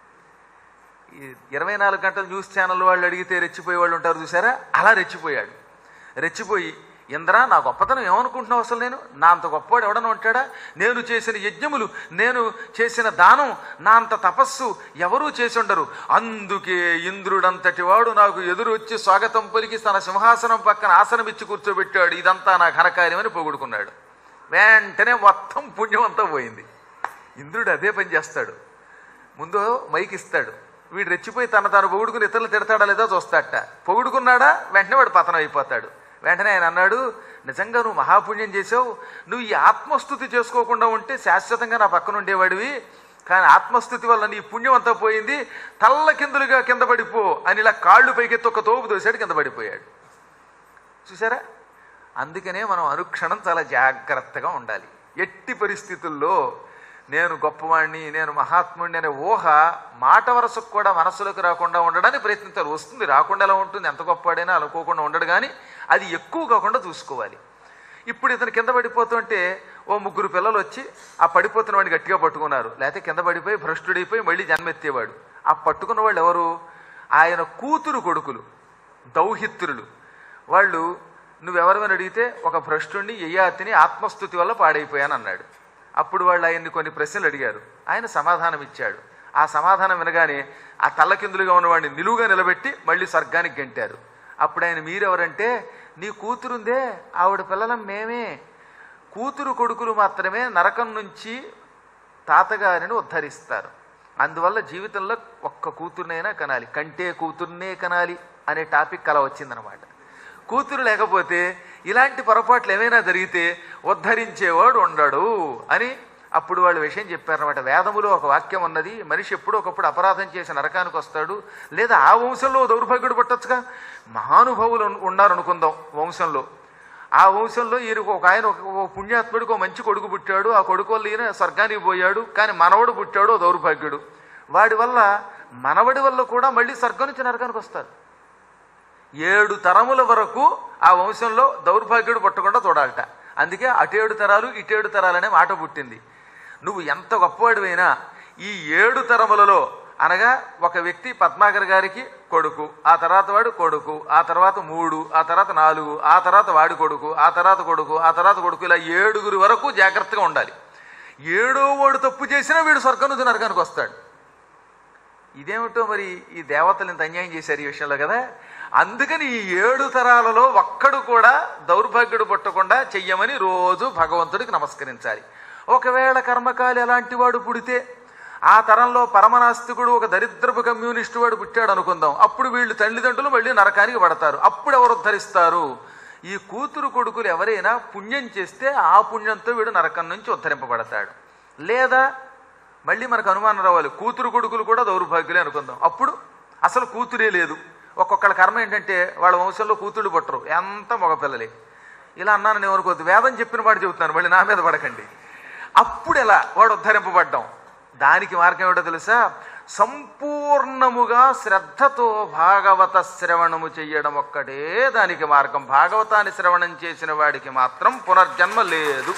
ఈ ఇరవై నాలుగు గంటల న్యూస్ ఛానల్ వాళ్ళు అడిగితే రెచ్చిపోయే వాళ్ళు ఉంటారు చూసారా అలా రెచ్చిపోయాడు రెచ్చిపోయి ఇంద్ర నా గొప్పతనం ఏమనుకుంటున్నావు అసలు నేను నా అంత గొప్పవాడు ఎవడన్నా ఉంటాడా నేను చేసిన యజ్ఞములు నేను చేసిన దానం నా అంత తపస్సు ఎవరూ చేసి ఉండరు అందుకే ఇంద్రుడంతటి వాడు నాకు ఎదురు వచ్చి స్వాగతం పలికి తన సింహాసనం పక్కన ఆసనం ఇచ్చి కూర్చోబెట్టాడు ఇదంతా నా ఘనకార్యమని పొగుడుకున్నాడు వెంటనే మొత్తం పుణ్యం అంతా పోయింది ఇంద్రుడు అదే పని చేస్తాడు ముందు మైక్ ఇస్తాడు వీడు రెచ్చిపోయి తన తాను పొగుడుకుని ఇతరులు తిడతాడా లేదా చూస్తాడట పొగుడుకున్నాడా వెంటనే వాడు పతనం అయిపోతాడు వెంటనే ఆయన అన్నాడు నిజంగా నువ్వు మహాపుణ్యం చేసావు నువ్వు ఈ ఆత్మస్థుతి చేసుకోకుండా ఉంటే శాశ్వతంగా నా పక్కన ఉండేవాడివి కానీ ఆత్మస్థుతి వల్ల నీ పుణ్యం అంతా పోయింది తల్ల కిందులుగా కింద పడిపో అని ఇలా కాళ్ళు పైకెత్తి ఒక తోపు దోశాడు కింద పడిపోయాడు చూసారా అందుకనే మనం అనుక్షణం చాలా జాగ్రత్తగా ఉండాలి ఎట్టి పరిస్థితుల్లో నేను గొప్పవాణ్ణి నేను మహాత్ముడిని అనే ఊహ మాట వరసకు కూడా మనసులోకి రాకుండా ఉండడానికి ప్రయత్నించాలి వస్తుంది రాకుండా ఎలా ఉంటుంది ఎంత గొప్పవాడైనా అనుకోకుండా ఉండడు కానీ అది ఎక్కువ కాకుండా చూసుకోవాలి ఇప్పుడు ఇతను కింద పడిపోతుంటే ఓ ముగ్గురు పిల్లలు వచ్చి ఆ పడిపోతున్న వాడిని గట్టిగా పట్టుకున్నారు లేకపోతే కింద పడిపోయి భ్రష్టుడైపోయి మళ్ళీ జన్మెత్తేవాడు ఆ పట్టుకున్న వాళ్ళు ఎవరు ఆయన కూతురు కొడుకులు దౌహిత్రులు వాళ్ళు నువ్వెవరమని అడిగితే ఒక భ్రష్టుణ్ణి యయాతిని ఆత్మస్థుతి వల్ల పాడైపోయాను అన్నాడు అప్పుడు వాళ్ళు ఆయన్ని కొన్ని ప్రశ్నలు అడిగారు ఆయన సమాధానం ఇచ్చాడు ఆ సమాధానం వినగానే ఆ తల్లకిందులుగా ఉన్నవాడిని నిలువుగా నిలబెట్టి మళ్ళీ స్వర్గానికి గంటారు అప్పుడు ఆయన మీరెవరంటే నీ కూతురుందే ఆవిడ పిల్లలం మేమే కూతురు కొడుకులు మాత్రమే నరకం నుంచి తాతగారిని ఉద్ధరిస్తారు అందువల్ల జీవితంలో ఒక్క కూతుర్నైనా కనాలి కంటే కూతుర్నే కనాలి అనే టాపిక్ అలా వచ్చిందనమాట కూతురు లేకపోతే ఇలాంటి పొరపాట్లు ఏమైనా జరిగితే ఉద్ధరించేవాడు ఉండడు అని అప్పుడు వాళ్ళు విషయం చెప్పారనమాట వేదములో ఒక వాక్యం ఉన్నది మనిషి ఎప్పుడో ఒకప్పుడు అపరాధం చేసి నరకానికి వస్తాడు లేదా ఆ వంశంలో దౌర్భాగ్యుడు పట్టొచ్చుగా మహానుభావులు ఉన్- ఉన్నారనుకుందాం వంశంలో ఆ వంశంలో ఈయనకు ఒక ఆయన ఒక ఒక పుణ్యాత్ముడికి ఒక మంచి కొడుకు పుట్టాడు ఆ కొడుకు వల్ల ఈయన స్వర్గానికి పోయాడు కానీ మనవడు పుట్టాడు ఓ దౌర్భాగ్యుడు వాడి వల్ల మనవడి వల్ల కూడా మళ్ళీ స్వర్గం నుంచి నరకానికి వస్తారు ఏడు తరముల వరకు ఆ వంశంలో దౌర్భాగ్యుడు పుట్టకుండా చూడాలట అందుకే అటేడు తరాలు ఇటేడు తరాలనే మాట పుట్టింది నువ్వు ఎంత గొప్పవాడివైనా ఈ ఏడు తరములలో అనగా ఒక వ్యక్తి పద్మాకర్ గారికి కొడుకు ఆ తర్వాత వాడు కొడుకు ఆ తర్వాత మూడు ఆ తర్వాత నాలుగు ఆ తర్వాత వాడి కొడుకు ఆ తర్వాత కొడుకు ఆ తర్వాత కొడుకు ఇలా ఏడుగురి వరకు జాగ్రత్తగా ఉండాలి ఏడో వాడు తప్పు చేసినా వీడు స్వర్గం నుంచి నరకానికి వస్తాడు ఇదేమిటో మరి ఈ దేవతలు ఇంత అన్యాయం చేశారు ఈ విషయంలో కదా అందుకని ఈ ఏడు తరాలలో ఒక్కడు కూడా దౌర్భాగ్యుడు పుట్టకుండా చెయ్యమని రోజు భగవంతుడికి నమస్కరించాలి ఒకవేళ కర్మకాలి ఎలాంటి వాడు పుడితే ఆ తరంలో పరమనాస్తికుడు ఒక దరిద్రపు కమ్యూనిస్టు వాడు పుట్టాడు అనుకుందాం అప్పుడు వీళ్ళు తల్లిదండ్రులు మళ్ళీ నరకానికి పడతారు అప్పుడు ఎవరు ఉద్ధరిస్తారు ఈ కూతురు కొడుకులు ఎవరైనా పుణ్యం చేస్తే ఆ పుణ్యంతో వీడు నరకం నుంచి ఉద్ధరింపబడతాడు లేదా మళ్ళీ మనకు అనుమానం రావాలి కూతురు కొడుకులు కూడా దౌర్భాగ్యులే అనుకుందాం అప్పుడు అసలు కూతురే లేదు ఒక్కొక్కళ్ళ కర్మ ఏంటంటే వాళ్ళ వంశంలో కూతుళ్ళు పుట్టరు ఎంత మగపిల్లలే ఇలా అన్నాను నేను అనుకోవద్దు వేదం చెప్పిన వాడు చెబుతున్నాను మళ్ళీ నా మీద పడకండి అప్పుడు ఎలా వాడు ఉద్ధరింపబడ్డాం దానికి మార్గం ఏమిటో తెలుసా సంపూర్ణముగా శ్రద్ధతో భాగవత శ్రవణము చెయ్యడం ఒక్కటే దానికి మార్గం భాగవతాన్ని శ్రవణం చేసిన వాడికి మాత్రం పునర్జన్మ లేదు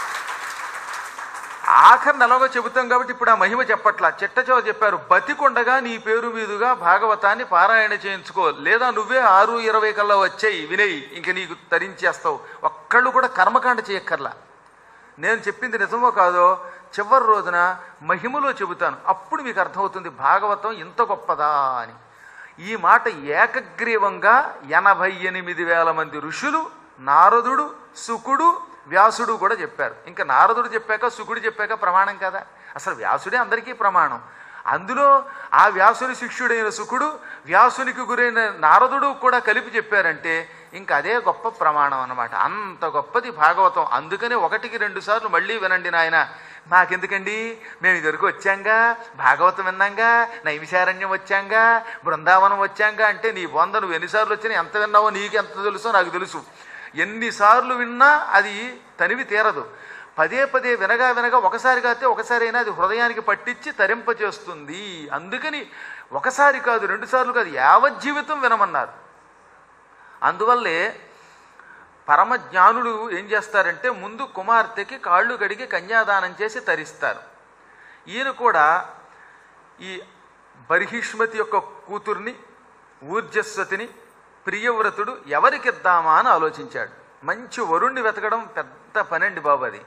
ఆఖరిని ఎలాగో చెబుతాం కాబట్టి ఇప్పుడు ఆ మహిమ చెప్పట్లా చిట్టచో చెప్పారు బతికొండగా నీ పేరు మీదుగా భాగవతాన్ని పారాయణ చేయించుకో లేదా నువ్వే ఆరు ఇరవై కల్లా వచ్చేయి వినేయి ఇంక నీకు తరించేస్తావు ఒక్కళ్ళు కూడా కర్మకాండ చేయక్కర్లా నేను చెప్పింది నిజమో కాదో చివరి రోజున మహిమలో చెబుతాను అప్పుడు మీకు అర్థమవుతుంది భాగవతం ఇంత గొప్పదా అని ఈ మాట ఏకగ్రీవంగా ఎనభై ఎనిమిది వేల మంది ఋషులు నారదుడు సుకుడు వ్యాసుడు కూడా చెప్పారు ఇంకా నారదుడు చెప్పాక సుకుడు చెప్పాక ప్రమాణం కదా అసలు వ్యాసుడే అందరికీ ప్రమాణం అందులో ఆ వ్యాసుని శిష్యుడైన సుకుడు వ్యాసునికి గురైన నారదుడు కూడా కలిపి చెప్పారంటే ఇంకా అదే గొప్ప ప్రమాణం అన్నమాట అంత గొప్పది భాగవతం అందుకనే ఒకటికి రెండు సార్లు మళ్ళీ వినండి నాయన మాకెందుకండి మేము ఇదివరకు వచ్చాంగా భాగవతం విన్నాంగా నైమిషారణ్యం వచ్చాంగా బృందావనం వచ్చాంగా అంటే నీ బొంద నువ్వు ఎన్నిసార్లు వచ్చినా ఎంత విన్నావో నీకు ఎంత తెలుసో నాకు తెలుసు ఎన్నిసార్లు విన్నా అది తనివి తీరదు పదే పదే వినగా వినగా ఒకసారి కాతే ఒకసారి అయినా అది హృదయానికి పట్టించి తరింపచేస్తుంది అందుకని ఒకసారి కాదు రెండుసార్లు కాదు యావజ్జీవితం వినమన్నారు అందువల్లే పరమ జ్ఞానులు ఏం చేస్తారంటే ముందు కుమార్తెకి కాళ్ళు కడిగి కన్యాదానం చేసి తరిస్తారు ఈయన కూడా ఈ బర్హిష్మతి యొక్క కూతుర్ని ఊర్జస్వతిని ప్రియవ్రతుడు ఎవరికిద్దామా అని ఆలోచించాడు మంచి వరుణ్ణి వెతకడం పెద్ద పనండి బాబు అది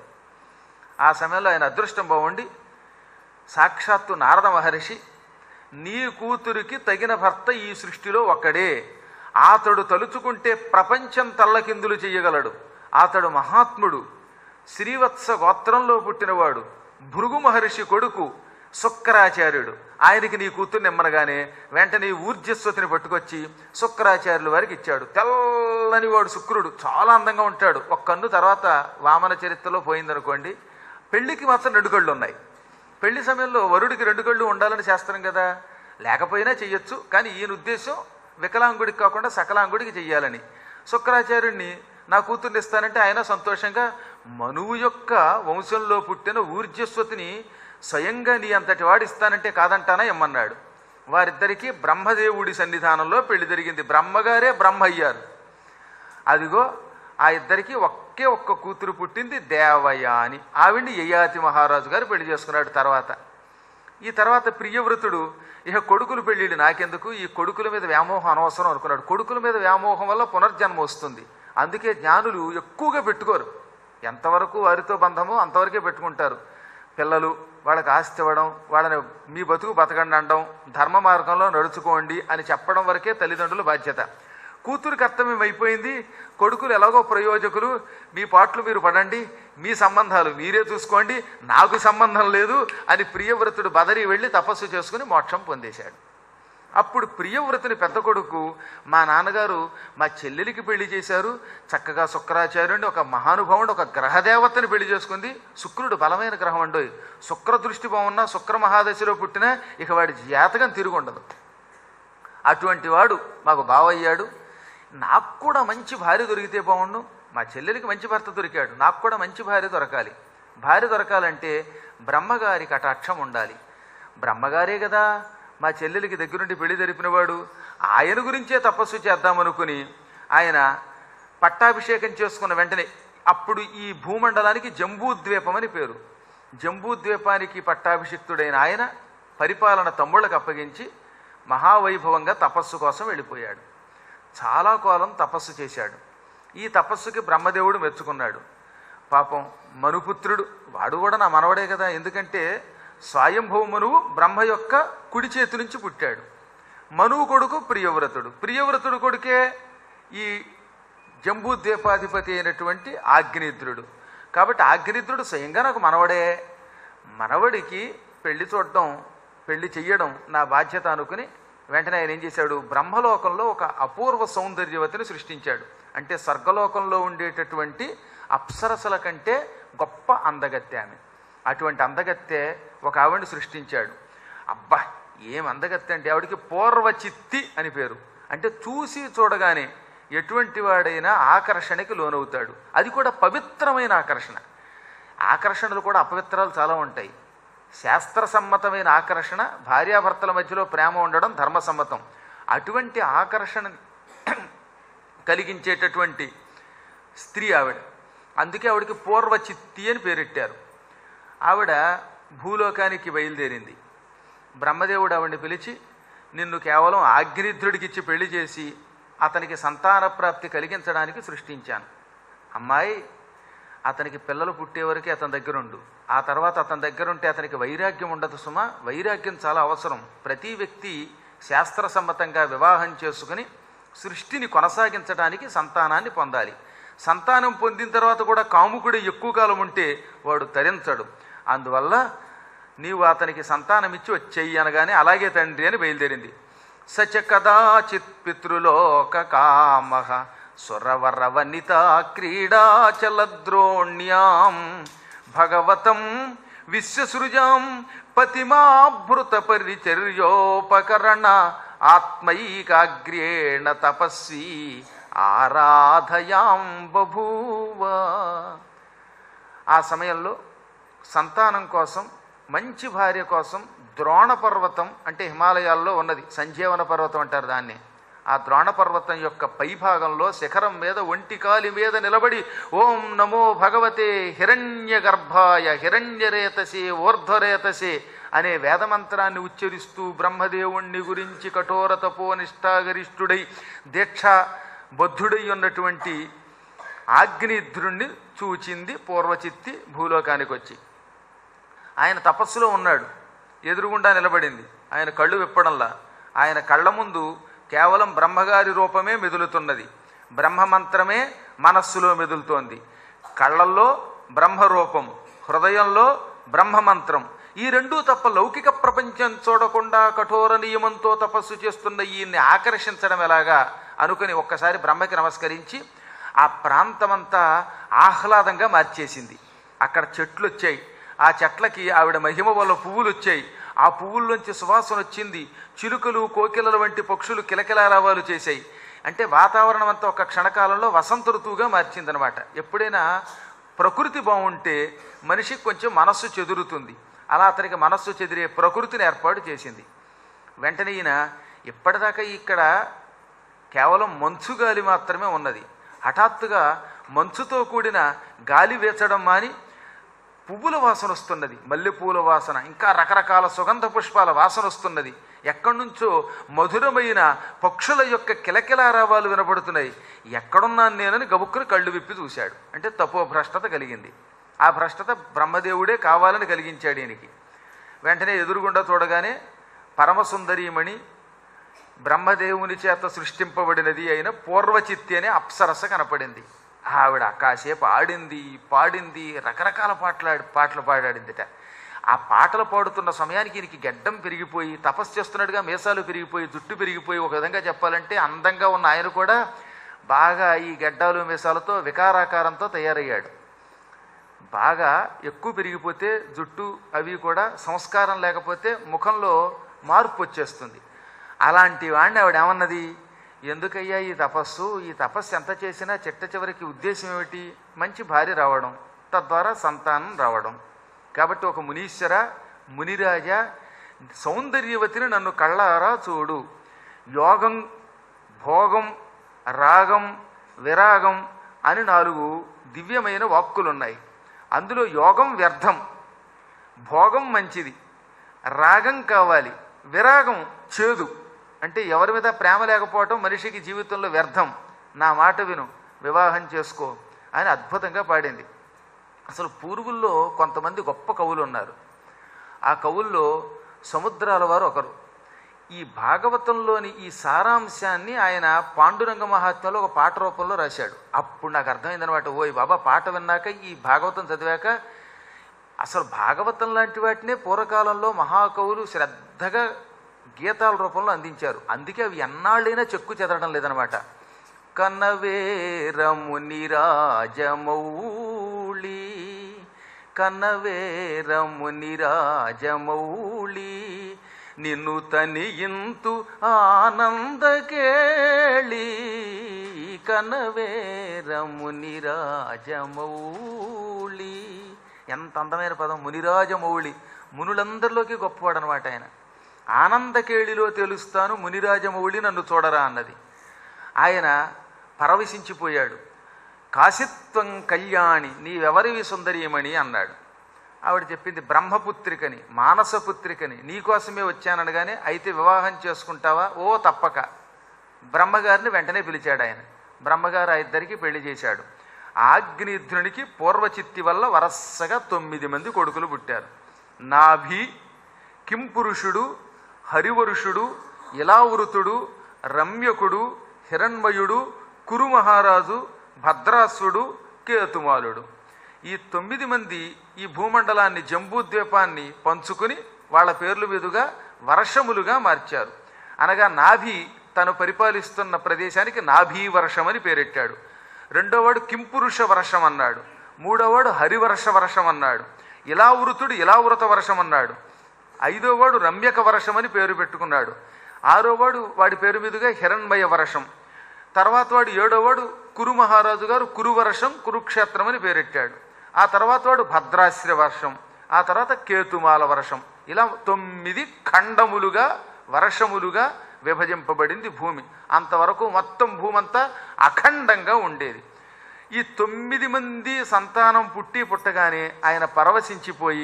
ఆ సమయంలో ఆయన అదృష్టం బాగుండి సాక్షాత్తు నారద మహర్షి నీ కూతురికి తగిన భర్త ఈ సృష్టిలో ఒక్కడే అతడు తలుచుకుంటే ప్రపంచం తల్లకిందులు చెయ్యగలడు అతడు మహాత్ముడు శ్రీవత్స గోత్రంలో పుట్టినవాడు భృగు మహర్షి కొడుకు శుక్రాచార్యుడు ఆయనకి నీ కూతుర్ని ఇమ్మనగానే వెంటనే ఈ ఊర్జస్వతిని పట్టుకొచ్చి శుక్రాచార్యుల వారికి ఇచ్చాడు తెల్లని వాడు శుక్రుడు చాలా అందంగా ఉంటాడు ఒక కన్ను తర్వాత వామన చరిత్రలో పోయిందనుకోండి పెళ్లికి మాత్రం రెండు కళ్ళు ఉన్నాయి పెళ్లి సమయంలో వరుడికి రెండు కళ్ళు ఉండాలని శాస్త్రం కదా లేకపోయినా చెయ్యొచ్చు కానీ ఈయన ఉద్దేశం వికలాంగుడికి కాకుండా సకలాంగుడికి చెయ్యాలని శుక్రాచార్యుడిని నా కూతుర్ని ఇస్తానంటే ఆయన సంతోషంగా మనువు యొక్క వంశంలో పుట్టిన ఊర్జస్వతిని స్వయంగా నీ అంతటి వాడు ఇస్తానంటే కాదంటానా ఇమ్మన్నాడు వారిద్దరికీ బ్రహ్మదేవుడి సన్నిధానంలో పెళ్లి జరిగింది బ్రహ్మగారే బ్రహ్మ అయ్యారు అదిగో ఆ ఇద్దరికి ఒకే ఒక్క కూతురు పుట్టింది దేవయ్య అని ఆవిడ్ని యయాతి మహారాజు గారు పెళ్లి చేసుకున్నాడు తర్వాత ఈ తర్వాత ప్రియవ్రతుడు ఇక కొడుకులు పెళ్ళిళ్ళు నాకెందుకు ఈ కొడుకుల మీద వ్యామోహం అనవసరం అనుకున్నాడు కొడుకుల మీద వ్యామోహం వల్ల పునర్జన్మ వస్తుంది అందుకే జ్ఞానులు ఎక్కువగా పెట్టుకోరు ఎంతవరకు వారితో బంధమో అంతవరకే పెట్టుకుంటారు పిల్లలు వాళ్ళకి ఆస్తి ఇవ్వడం వాళ్ళని మీ బతుకు బతకండి అనడం ధర్మ మార్గంలో నడుచుకోండి అని చెప్పడం వరకే తల్లిదండ్రుల బాధ్యత కూతురు కర్తవ్యం అయిపోయింది కొడుకులు ఎలాగో ప్రయోజకులు మీ పాటలు మీరు పడండి మీ సంబంధాలు మీరే చూసుకోండి నాకు సంబంధం లేదు అని ప్రియవ్రతుడు బదరి వెళ్ళి తపస్సు చేసుకుని మోక్షం పొందేశాడు అప్పుడు ప్రియవ్రతుని పెద్ద కొడుకు మా నాన్నగారు మా చెల్లెలికి పెళ్లి చేశారు చక్కగా శుక్రాచార్యుడిని ఒక మహానుభావుడు ఒక గ్రహదేవతని పెళ్లి చేసుకుంది శుక్రుడు బలమైన గ్రహం అండోయ్ శుక్ర దృష్టి బాగున్నా శుక్ర మహాదశలో పుట్టినా ఇక వాడి జాతకం తిరిగి ఉండదు అటువంటి వాడు మాకు బావయ్యాడు నాకు కూడా మంచి భార్య దొరికితే బాగుండు మా చెల్లెలికి మంచి భర్త దొరికాడు నాకు కూడా మంచి భార్య దొరకాలి భార్య దొరకాలంటే బ్రహ్మగారి కటాక్షం ఉండాలి బ్రహ్మగారే కదా మా చెల్లెలికి దగ్గరుండి పెళ్లి జరిపినవాడు ఆయన గురించే తపస్సు చేద్దామనుకుని ఆయన పట్టాభిషేకం చేసుకున్న వెంటనే అప్పుడు ఈ భూమండలానికి జంబూద్వీపం అని పేరు జంబూద్వీపానికి పట్టాభిషిక్తుడైన ఆయన పరిపాలన తమ్ముళ్ళకు అప్పగించి మహావైభవంగా తపస్సు కోసం వెళ్ళిపోయాడు చాలా కాలం తపస్సు చేశాడు ఈ తపస్సుకి బ్రహ్మదేవుడు మెచ్చుకున్నాడు పాపం మనుపుత్రుడు వాడు కూడా నా మనవడే కదా ఎందుకంటే స్వయంభవ మనువు బ్రహ్మ యొక్క కుడి చేతి నుంచి పుట్టాడు మనువు కొడుకు ప్రియవ్రతుడు ప్రియవ్రతుడు కొడుకే ఈ జంబూద్వీపాధిపతి అయినటువంటి ఆగ్నేద్రుడు కాబట్టి ఆగ్నేద్రుడు స్వయంగా నాకు మనవడే మనవడికి పెళ్లి చూడడం పెళ్లి చెయ్యడం నా బాధ్యత అనుకుని వెంటనే ఆయన ఏం చేశాడు బ్రహ్మలోకంలో ఒక అపూర్వ సౌందర్యవతిని సృష్టించాడు అంటే స్వర్గలోకంలో ఉండేటటువంటి అప్సరసల కంటే గొప్ప అందగత్తె ఆమె అటువంటి అందగత్తె ఒక ఆవిడని సృష్టించాడు అబ్బా ఏం అందగత్తె అంటే ఆవిడికి పూర్వచిత్తి అని పేరు అంటే చూసి చూడగానే ఎటువంటి వాడైనా ఆకర్షణకి లోనవుతాడు అది కూడా పవిత్రమైన ఆకర్షణ ఆకర్షణలు కూడా అపవిత్రాలు చాలా ఉంటాయి శాస్త్రసమ్మతమైన ఆకర్షణ భార్యాభర్తల మధ్యలో ప్రేమ ఉండడం ధర్మసమ్మతం అటువంటి ఆకర్షణ కలిగించేటటువంటి స్త్రీ ఆవిడ అందుకే ఆవిడకి పూర్వచిత్తి అని పేరెట్టారు ఆవిడ భూలోకానికి బయలుదేరింది బ్రహ్మదేవుడు ఆవిడని పిలిచి నిన్ను కేవలం ఆగ్నిద్రుడికి ఇచ్చి పెళ్లి చేసి అతనికి సంతాన ప్రాప్తి కలిగించడానికి సృష్టించాను అమ్మాయి అతనికి పిల్లలు పుట్టే వరకే అతని దగ్గరుండు ఆ తర్వాత అతని దగ్గరుంటే అతనికి వైరాగ్యం ఉండదు సుమా వైరాగ్యం చాలా అవసరం ప్రతి వ్యక్తి శాస్త్రసమ్మతంగా వివాహం చేసుకుని సృష్టిని కొనసాగించడానికి సంతానాన్ని పొందాలి సంతానం పొందిన తర్వాత కూడా కాముకుడు ఎక్కువ కాలం ఉంటే వాడు తరించడు అందువల్ల నీవు అతనికి సంతానమిచ్చి వచ్చేయి అనగానే అలాగే తండ్రి అని బయలుదేరింది సచ కదాచిత్ పితృలోక కామ సురవరవనిత క్రీడాచలద్రోణ్యాం భగవతం విశ్వసృజాం పతిమాభృత పరిచర్యోపకరణ ఆత్మైకాగ్ర్యేణ తపస్వి ఆరాధయాం బభూవ ఆ సమయంలో సంతానం కోసం మంచి భార్య కోసం ద్రోణ పర్వతం అంటే హిమాలయాల్లో ఉన్నది సంజీవన పర్వతం అంటారు దాన్ని ఆ ద్రోణ పర్వతం యొక్క పైభాగంలో శిఖరం మీద ఒంటి కాలి మీద నిలబడి ఓం నమో భగవతే హిరణ్య గర్భాయ హిరణ్యరేతసే ఊర్ధ్వరేతసే అనే వేదమంత్రాన్ని ఉచ్చరిస్తూ బ్రహ్మదేవుణ్ణి గురించి కఠోర తపోనిష్టాగరిష్ఠుడై దీక్ష బద్ధుడై ఉన్నటువంటి ఆగ్నిధ్రుణ్ణి చూచింది పూర్వచిత్తి భూలోకానికి వచ్చి ఆయన తపస్సులో ఉన్నాడు ఎదురుగుండా నిలబడింది ఆయన కళ్ళు విప్పడంలా ఆయన కళ్ళ ముందు కేవలం బ్రహ్మగారి రూపమే మెదులుతున్నది బ్రహ్మమంత్రమే మనస్సులో మెదులుతోంది కళ్ళల్లో బ్రహ్మరూపం హృదయంలో బ్రహ్మమంత్రం ఈ రెండూ తప్ప లౌకిక ప్రపంచం చూడకుండా కఠోర నియమంతో తపస్సు చేస్తున్న ఈయన్ని ఆకర్షించడం ఎలాగా అనుకుని ఒక్కసారి బ్రహ్మకి నమస్కరించి ఆ ప్రాంతమంతా ఆహ్లాదంగా మార్చేసింది అక్కడ చెట్లు వచ్చాయి ఆ చెట్లకి ఆవిడ మహిమ వల్ల పువ్వులు వచ్చాయి ఆ పువ్వుల్లోంచి సువాసన వచ్చింది చిలుకలు కోకిలల వంటి పక్షులు కిలకిలారావాలు చేశాయి అంటే వాతావరణం అంతా ఒక క్షణకాలంలో వసంత ఋతువుగా మార్చిందనమాట ఎప్పుడైనా ప్రకృతి బాగుంటే మనిషికి కొంచెం మనస్సు చెదురుతుంది అలా అతనికి మనస్సు చెదిరే ప్రకృతిని ఏర్పాటు చేసింది వెంటనే ఈయన ఇప్పటిదాకా ఇక్కడ కేవలం మంచు గాలి మాత్రమే ఉన్నది హఠాత్తుగా మంచుతో కూడిన గాలి వేచడం మాని పువ్వుల వాసన వస్తున్నది మల్లెపూల వాసన ఇంకా రకరకాల సుగంధ పుష్పాల వాసన వస్తున్నది ఎక్కడి నుంచో మధురమైన పక్షుల యొక్క కిలకిలారావాలు వినపడుతున్నాయి ఎక్కడున్నాను నేనని గబుక్కుని కళ్ళు విప్పి చూశాడు అంటే తపో భ్రష్టత కలిగింది ఆ భ్రష్టత బ్రహ్మదేవుడే కావాలని కలిగించాడు ఈయనకి వెంటనే ఎదురుగుండా చూడగానే పరమసుందరీమణి బ్రహ్మదేవుని చేత సృష్టింపబడినది అయిన పూర్వచిత్తి అనే అప్సరస కనపడింది ఆవిడ కాసేపు ఆడింది పాడింది రకరకాల పాటలు పాటలు పాడాడిందిట ఆ పాటలు పాడుతున్న సమయానికి ఈయనకి గడ్డం పెరిగిపోయి తపస్సు చేస్తున్నట్టుగా మీసాలు పెరిగిపోయి జుట్టు పెరిగిపోయి ఒక విధంగా చెప్పాలంటే అందంగా ఉన్న ఆయన కూడా బాగా ఈ గడ్డాలు మీసాలతో వికారాకారంతో తయారయ్యాడు బాగా ఎక్కువ పెరిగిపోతే జుట్టు అవి కూడా సంస్కారం లేకపోతే ముఖంలో మార్పు వచ్చేస్తుంది అలాంటి వాడిని ఆవిడ ఏమన్నది ఎందుకయ్యా ఈ తపస్సు ఈ తపస్సు ఎంత చేసినా చిట్ట చివరికి ఉద్దేశం ఏమిటి మంచి భార్య రావడం తద్వారా సంతానం రావడం కాబట్టి ఒక మునీశ్వర మునిరాజ సౌందర్యవతిని నన్ను కళ్ళారా చూడు యోగం భోగం రాగం విరాగం అని నాలుగు దివ్యమైన వాక్కులున్నాయి అందులో యోగం వ్యర్థం భోగం మంచిది రాగం కావాలి విరాగం చేదు అంటే ఎవరి మీద ప్రేమ లేకపోవటం మనిషికి జీవితంలో వ్యర్థం నా మాట విను వివాహం చేసుకో అని అద్భుతంగా పాడింది అసలు పూర్వుల్లో కొంతమంది గొప్ప కవులు ఉన్నారు ఆ కవుల్లో సముద్రాల వారు ఒకరు ఈ భాగవతంలోని ఈ సారాంశాన్ని ఆయన పాండురంగ మహాత్మ్యంలో ఒక పాట రూపంలో రాశాడు అప్పుడు నాకు అర్థమైందనమాట ఓయ్ బాబా పాట విన్నాక ఈ భాగవతం చదివాక అసలు భాగవతం లాంటి వాటినే పూర్వకాలంలో మహాకవులు శ్రద్ధగా గీతాల రూపంలో అందించారు అందుకే అవి ఎన్నాళ్ళైనా చెక్కు చెదరడం లేదనమాట కన్నవేరముని రాజమౌళి కన్నవేరముని రాజమౌళి నిన్ను తనియింతు ఆనందకేళి కనవేరముని రాజమౌళి ఎంత అందమైన పదం మునిరాజమౌళి మునులందరిలోకి గొప్పవాడు అనమాట ఆయన ఆనందకేళిలో తెలుస్తాను మునిరాజమౌళి నన్ను చూడరా అన్నది ఆయన పరవశించిపోయాడు కాశిత్వం కళ్యాణి నీవెవరివి సుందరీమణి అన్నాడు ఆవిడ చెప్పింది బ్రహ్మపుత్రికని మానసపుత్రికని నీకోసమే వచ్చాననగానే అయితే వివాహం చేసుకుంటావా ఓ తప్పక బ్రహ్మగారిని వెంటనే పిలిచాడు ఆయన బ్రహ్మగారు ఆ ఇద్దరికి పెళ్లి చేశాడు ఆగ్నిధ్రునికి పూర్వచిత్తి వల్ల వరసగా తొమ్మిది మంది కొడుకులు పుట్టారు నాభి కింపురుషుడు హరివరుషుడు ఇలావృతుడు రమ్యకుడు హిరణ్మయుడు కురు మహారాజు భద్రాసుడు కేతుమాలుడు ఈ తొమ్మిది మంది ఈ భూమండలాన్ని జంబూద్వీపాన్ని పంచుకుని వాళ్ళ పేర్లు మీదుగా వర్షములుగా మార్చారు అనగా నాభి తను పరిపాలిస్తున్న ప్రదేశానికి నాభీ వర్షం అని పేరెట్టాడు రెండోవాడు కింపురుష వర్షం అన్నాడు మూడోవాడు హరివర్ష వర్షం అన్నాడు ఇలా వృతుడు ఇలా వృత వర్షం అన్నాడు ఐదోవాడు రమ్యక వర్షం అని పేరు పెట్టుకున్నాడు ఆరోవాడు వాడి పేరు మీదుగా హిరణ్మయ వర్షం తర్వాత వాడు ఏడోవాడు కురు మహారాజు గారు కురు వర్షం కురుక్షేత్రం అని పేరెట్టాడు ఆ తర్వాత వాడు భద్రాశ్ర వర్షం ఆ తర్వాత కేతుమాల వర్షం ఇలా తొమ్మిది ఖండములుగా వర్షములుగా విభజింపబడింది భూమి అంతవరకు మొత్తం భూమి అంతా అఖండంగా ఉండేది ఈ తొమ్మిది మంది సంతానం పుట్టి పుట్టగానే ఆయన పరవశించిపోయి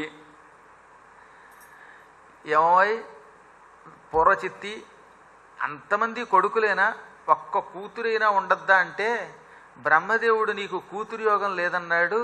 ఏమోయ్ పూర్వచిత్తి అంతమంది కొడుకులేనా ఒక్క కూతురైనా ఉండద్దా అంటే బ్రహ్మదేవుడు నీకు కూతురు యోగం లేదన్నాడు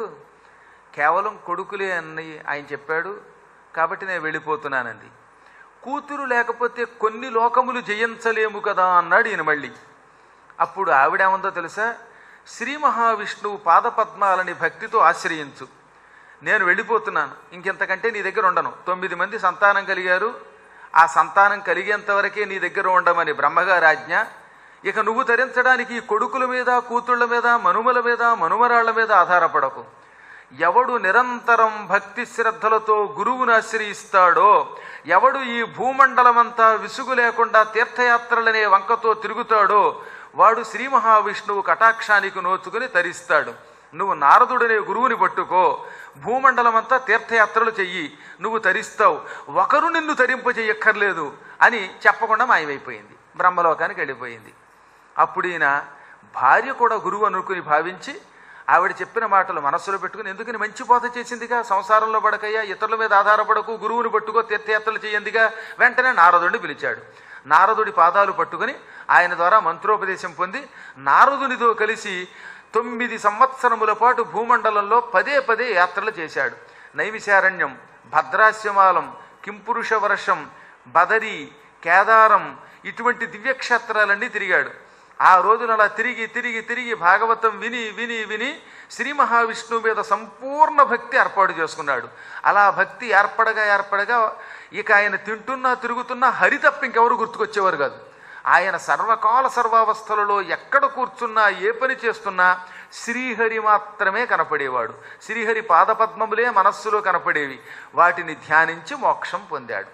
కేవలం కొడుకులే అని ఆయన చెప్పాడు కాబట్టి నేను వెళ్ళిపోతున్నానంది కూతురు లేకపోతే కొన్ని లోకములు జయించలేము కదా అన్నాడు ఈయన మళ్ళీ అప్పుడు ఆవిడేమందో తెలుసా శ్రీ మహావిష్ణువు పాదపద్మాలని భక్తితో ఆశ్రయించు నేను వెళ్ళిపోతున్నాను ఇంకెంతకంటే నీ దగ్గర ఉండను తొమ్మిది మంది సంతానం కలిగారు ఆ సంతానం కలిగేంత వరకే నీ దగ్గర ఉండమని బ్రహ్మగారి ఆజ్ఞ ఇక నువ్వు తరించడానికి ఈ కొడుకుల మీద కూతుళ్ళ మీద మనుమల మీద మనుమరాళ్ల మీద ఆధారపడకు ఎవడు నిరంతరం భక్తి శ్రద్ధలతో గురువును ఆశ్రయిస్తాడో ఎవడు ఈ భూమండలమంతా విసుగు లేకుండా తీర్థయాత్రలనే వంకతో తిరుగుతాడో వాడు శ్రీ మహావిష్ణువు కటాక్షానికి నోచుకుని తరిస్తాడు నువ్వు నారదుడనే గురువుని పట్టుకో భూమండలమంతా తీర్థయాత్రలు చెయ్యి నువ్వు తరిస్తావు ఒకరు నిన్ను తరింప చెయ్యక్కర్లేదు అని చెప్పకుండా మాయమైపోయింది బ్రహ్మలోకానికి వెళ్ళిపోయింది అప్పుడు ఈయన భార్య కూడా గురువు అనుకుని భావించి ఆవిడ చెప్పిన మాటలు మనస్సులో పెట్టుకుని ఎందుకని మంచి పోత చేసిందిగా సంసారంలో పడకయ్యా ఇతరుల మీద ఆధారపడకు గురువుని పట్టుకో తీర్థయాత్రలు చేయందిగా వెంటనే నారదుడిని పిలిచాడు నారదుడి పాదాలు పట్టుకుని ఆయన ద్వారా మంత్రోపదేశం పొంది నారదునితో కలిసి తొమ్మిది సంవత్సరముల పాటు భూమండలంలో పదే పదే యాత్రలు చేశాడు నైమిశారణ్యం భద్రాశ్యమాలం కింపురుష వర్షం బదరి కేదారం ఇటువంటి దివ్యక్షేత్రాలన్నీ తిరిగాడు ఆ రోజున అలా తిరిగి తిరిగి తిరిగి భాగవతం విని విని విని శ్రీ మహావిష్ణువు మీద సంపూర్ణ భక్తి ఏర్పాటు చేసుకున్నాడు అలా భక్తి ఏర్పడగా ఏర్పడగా ఇక ఆయన తింటున్నా తిరుగుతున్నా హరి తప్ప ఇంకెవరు గుర్తుకొచ్చేవారు కాదు ఆయన సర్వకాల సర్వావస్థలలో ఎక్కడ కూర్చున్నా ఏ పని చేస్తున్నా శ్రీహరి మాత్రమే కనపడేవాడు శ్రీహరి పాదపద్మములే మనస్సులో కనపడేవి వాటిని ధ్యానించి మోక్షం పొందాడు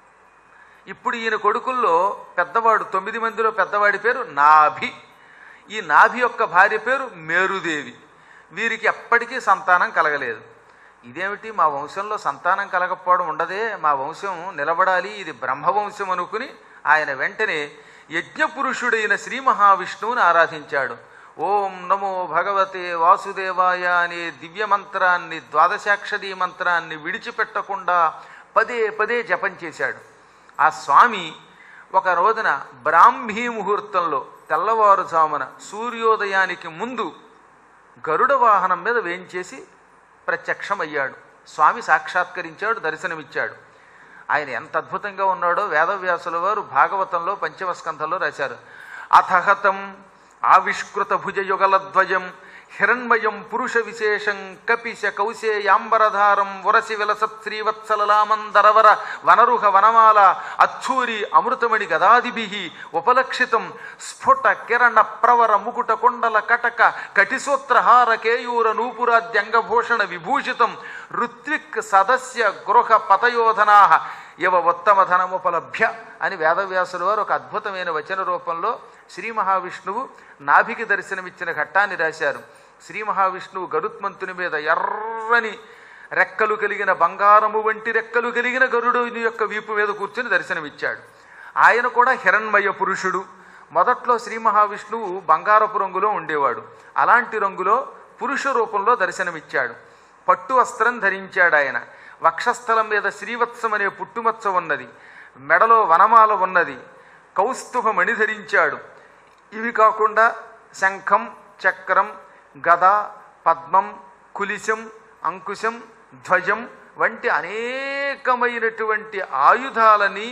ఇప్పుడు ఈయన కొడుకుల్లో పెద్దవాడు తొమ్మిది మందిలో పెద్దవాడి పేరు నాభి ఈ నాభి యొక్క భార్య పేరు మేరుదేవి వీరికి ఎప్పటికీ సంతానం కలగలేదు ఇదేమిటి మా వంశంలో సంతానం కలగకపోవడం ఉండదే మా వంశం నిలబడాలి ఇది బ్రహ్మవంశం అనుకుని ఆయన వెంటనే యజ్ఞపురుషుడైన శ్రీ మహావిష్ణువుని ఆరాధించాడు ఓం నమో భగవతే వాసుదేవాయ అనే దివ్య మంత్రాన్ని ద్వాదశాక్షరీ మంత్రాన్ని విడిచిపెట్టకుండా పదే పదే జపం చేశాడు ఆ స్వామి ఒక రోజున బ్రాహ్మీ ముహూర్తంలో తెల్లవారుజామున సూర్యోదయానికి ముందు గరుడ వాహనం మీద వేయించేసి ప్రత్యక్షమయ్యాడు స్వామి సాక్షాత్కరించాడు దర్శనమిచ్చాడు ఆయన ఎంత అద్భుతంగా ఉన్నాడో వేదవ్యాసుల వారు భాగవతంలో పంచమ స్కంధంలో రాశారు అథహతం ఆవిష్కృత భుజయుగలధ్వజం హిరణ్మయం పురుష విశేషం కపిశ కౌశేయాంబరధారం వరసి విలసత్ శ్రీవత్సలలామందరవర వనరుహ వనమాల అచ్చూరి అమృతమణి గదాదిభి ఉపలక్షితం స్ఫుట కిరణ ప్రవర ముకుట కొండల కటక కటిసూత్రహార కేయూర నూపురాద్యంగభూషణ విభూషితం ఋత్విక్ సదస్య గృహ పతయోధనా ఇవ ఉత్తమ ధనముపలభ్య అని వేదవ్యాసుల వారు ఒక అద్భుతమైన వచన రూపంలో శ్రీ మహావిష్ణువు నాభికి దర్శనమిచ్చిన ఘట్టాన్ని రాశారు శ్రీ మహావిష్ణువు గరుత్మంతుని మీద ఎర్రని రెక్కలు కలిగిన బంగారము వంటి రెక్కలు కలిగిన గరుడుని యొక్క వీపు మీద కూర్చుని దర్శనమిచ్చాడు ఆయన కూడా హిరణ్మయ పురుషుడు మొదట్లో శ్రీ మహావిష్ణువు బంగారపు రంగులో ఉండేవాడు అలాంటి రంగులో పురుష రూపంలో దర్శనమిచ్చాడు పట్టు వస్త్రం ధరించాడు ఆయన వక్షస్థలం మీద శ్రీవత్సం అనే పుట్టుమచ్చ ఉన్నది మెడలో వనమాల ఉన్నది కౌస్తుభ మణి ధరించాడు ఇవి కాకుండా శంఖం చక్రం గద పద్మం కులిశం అంకుశం ధ్వజం వంటి అనేకమైనటువంటి ఆయుధాలని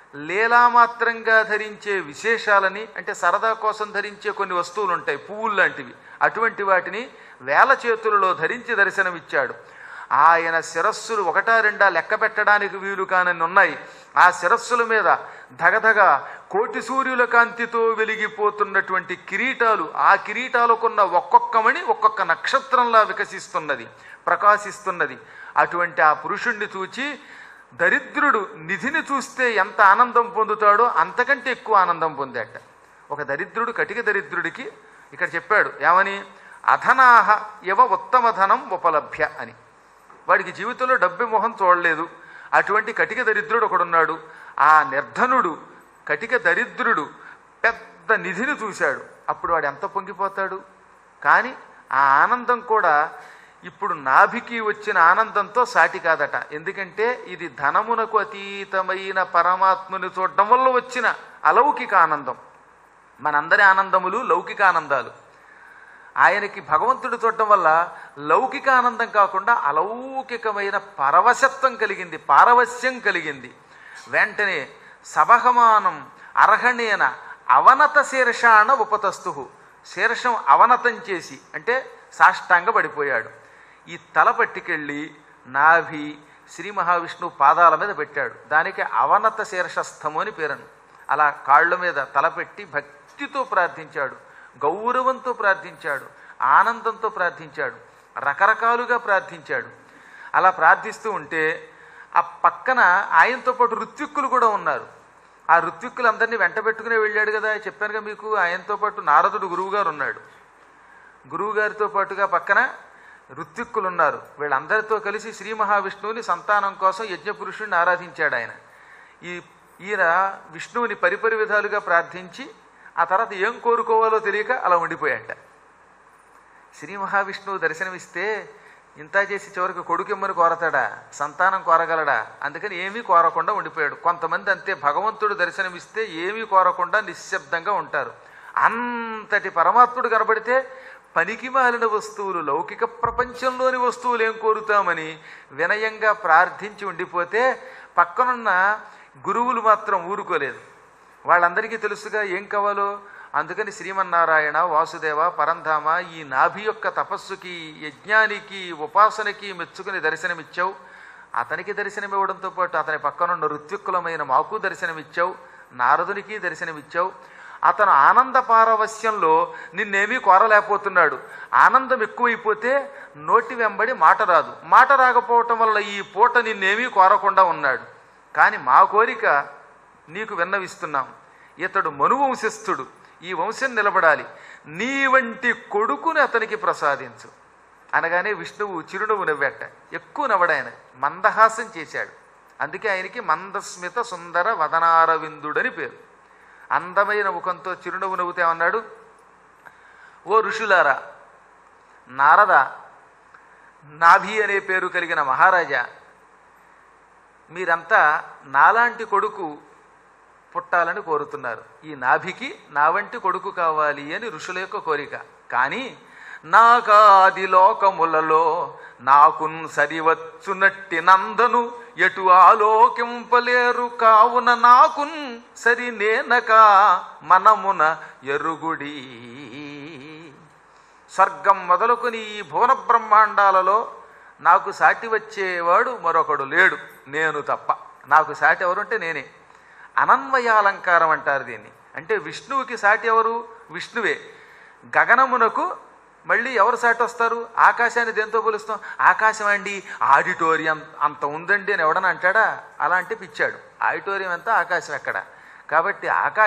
లీలామాత్రంగా ధరించే విశేషాలని అంటే సరదా కోసం ధరించే కొన్ని వస్తువులు ఉంటాయి పువ్వులు లాంటివి అటువంటి వాటిని వేల చేతులలో ధరించి దర్శనమిచ్చాడు ఆయన శిరస్సులు ఒకటా రెండా లెక్క పెట్టడానికి వీలు కానని ఉన్నాయి ఆ శిరస్సుల మీద ధగధగ కోటి సూర్యుల కాంతితో వెలిగిపోతున్నటువంటి కిరీటాలు ఆ కిరీటాలకున్న ఒక్కొక్క మణి ఒక్కొక్క నక్షత్రంలా వికసిస్తున్నది ప్రకాశిస్తున్నది అటువంటి ఆ పురుషుణ్ణి చూచి దరిద్రుడు నిధిని చూస్తే ఎంత ఆనందం పొందుతాడో అంతకంటే ఎక్కువ ఆనందం పొందాట ఒక దరిద్రుడు కటిక దరిద్రుడికి ఇక్కడ చెప్పాడు ఏమని అధనాహ ఇవ ఉత్తమ ధనం ఉపలభ్య అని వాడికి జీవితంలో డబ్బు మొహం చూడలేదు అటువంటి కటిక దరిద్రుడు ఒకడున్నాడు ఆ నిర్ధనుడు కటిక దరిద్రుడు పెద్ద నిధిని చూశాడు అప్పుడు వాడు ఎంత పొంగిపోతాడు కానీ ఆ ఆనందం కూడా ఇప్పుడు నాభికి వచ్చిన ఆనందంతో సాటి కాదట ఎందుకంటే ఇది ధనమునకు అతీతమైన పరమాత్ముని చూడడం వల్ల వచ్చిన అలౌకిక ఆనందం మనందరి ఆనందములు లౌకిక ఆనందాలు ఆయనకి భగవంతుడు చూడటం వల్ల లౌకిక ఆనందం కాకుండా అలౌకికమైన పరవశత్వం కలిగింది పారవశ్యం కలిగింది వెంటనే సబహమానం అర్హణేన అవనత శీర్షాణ ఉపతస్తు శీర్షం అవనతం చేసి అంటే సాష్టాంగ పడిపోయాడు ఈ తల పట్టుకెళ్ళి నాభి శ్రీ మహావిష్ణువు పాదాల మీద పెట్టాడు దానికి అవనత శీర్షస్థము అని పేరను అలా కాళ్ళ మీద తలపెట్టి భక్తితో ప్రార్థించాడు గౌరవంతో ప్రార్థించాడు ఆనందంతో ప్రార్థించాడు రకరకాలుగా ప్రార్థించాడు అలా ప్రార్థిస్తూ ఉంటే ఆ పక్కన ఆయనతో పాటు ఋత్విక్కులు కూడా ఉన్నారు ఆ ఋత్విక్కులందరినీ వెంట పెట్టుకునే వెళ్ళాడు కదా చెప్పానుగా మీకు ఆయనతో పాటు నారదుడు గురువుగారు ఉన్నాడు గురువుగారితో పాటుగా పక్కన ఋత్విక్కులు ఉన్నారు వీళ్ళందరితో కలిసి శ్రీ మహావిష్ణువుని సంతానం కోసం యజ్ఞపురుషుడిని ఆరాధించాడు ఆయన ఈ ఈయన విష్ణువుని పరిపరి విధాలుగా ప్రార్థించి ఆ తర్వాత ఏం కోరుకోవాలో తెలియక అలా ఉండిపోయాట శ్రీ మహావిష్ణువు దర్శనమిస్తే ఇంత చేసి చివరికి కొడుకిమ్మని కోరతాడా సంతానం కోరగలడా అందుకని ఏమీ కోరకుండా ఉండిపోయాడు కొంతమంది అంతే భగవంతుడు దర్శనమిస్తే ఏమీ కోరకుండా నిశ్శబ్దంగా ఉంటారు అంతటి పరమాత్ముడు కనబడితే పనికి మాలిన వస్తువులు లౌకిక ప్రపంచంలోని వస్తువులు ఏం కోరుతామని వినయంగా ప్రార్థించి ఉండిపోతే పక్కనున్న గురువులు మాత్రం ఊరుకోలేదు వాళ్ళందరికీ తెలుసుగా ఏం కావాలో అందుకని శ్రీమన్నారాయణ వాసుదేవ పరంధామ ఈ నాభి యొక్క తపస్సుకి యజ్ఞానికి ఉపాసనకి మెచ్చుకుని దర్శనమిచ్చావు అతనికి దర్శనమివ్వడంతో పాటు అతని పక్కనున్న ఋత్విక్కులమైన మాకు దర్శనమిచ్చావు నారదునికి దర్శనమిచ్చావు అతను ఆనంద పారవస్యంలో నిన్నేమీ కోరలేకపోతున్నాడు ఆనందం ఎక్కువైపోతే నోటి వెంబడి మాట రాదు మాట రాకపోవటం వల్ల ఈ పూట నిన్నేమీ కోరకుండా ఉన్నాడు కానీ మా కోరిక నీకు విన్నవిస్తున్నాం ఇతడు మనువంశస్థుడు ఈ వంశం నిలబడాలి నీ వంటి కొడుకుని అతనికి ప్రసాదించు అనగానే విష్ణువు చిరునవ్వు నవ్వాట ఎక్కువ నవ్వడాయన మందహాసం చేశాడు అందుకే ఆయనకి మందస్మిత సుందర వదనారవిందుడని పేరు అందమైన ముఖంతో చిరునవ్వు నవ్వుతే అన్నాడు ఓ ఋషులారా నారద నాభి అనే పేరు కలిగిన మహారాజా మీరంతా నాలాంటి కొడుకు పుట్టాలని కోరుతున్నారు ఈ నాభికి నా వంటి కొడుకు కావాలి అని ఋషుల యొక్క కోరిక కానీ నాకాది లోకములలో నాకున్ సరివచ్చునట్టి నందను ఎటు ఆలోకింపలేరు కావున నాకున్ సరి నేనక మనమున ఎరుగుడి స్వర్గం మొదలుకొని ఈ భువన బ్రహ్మాండాలలో నాకు సాటి వచ్చేవాడు మరొకడు లేడు నేను తప్ప నాకు సాటి ఎవరుంటే నేనే అనన్వయాలంకారం అంటారు దీన్ని అంటే విష్ణువుకి సాటి ఎవరు విష్ణువే గగనమునకు మళ్ళీ ఎవరు సాటి వస్తారు ఆకాశాన్ని దేంతో పోలుస్తాం ఆకాశం అండి ఆడిటోరియం అంత ఉందండి అని ఎవడని అంటాడా అలా అంటే పిచ్చాడు ఆడిటోరియం అంతా ఆకాశం ఎక్కడ కాబట్టి ఆకాశం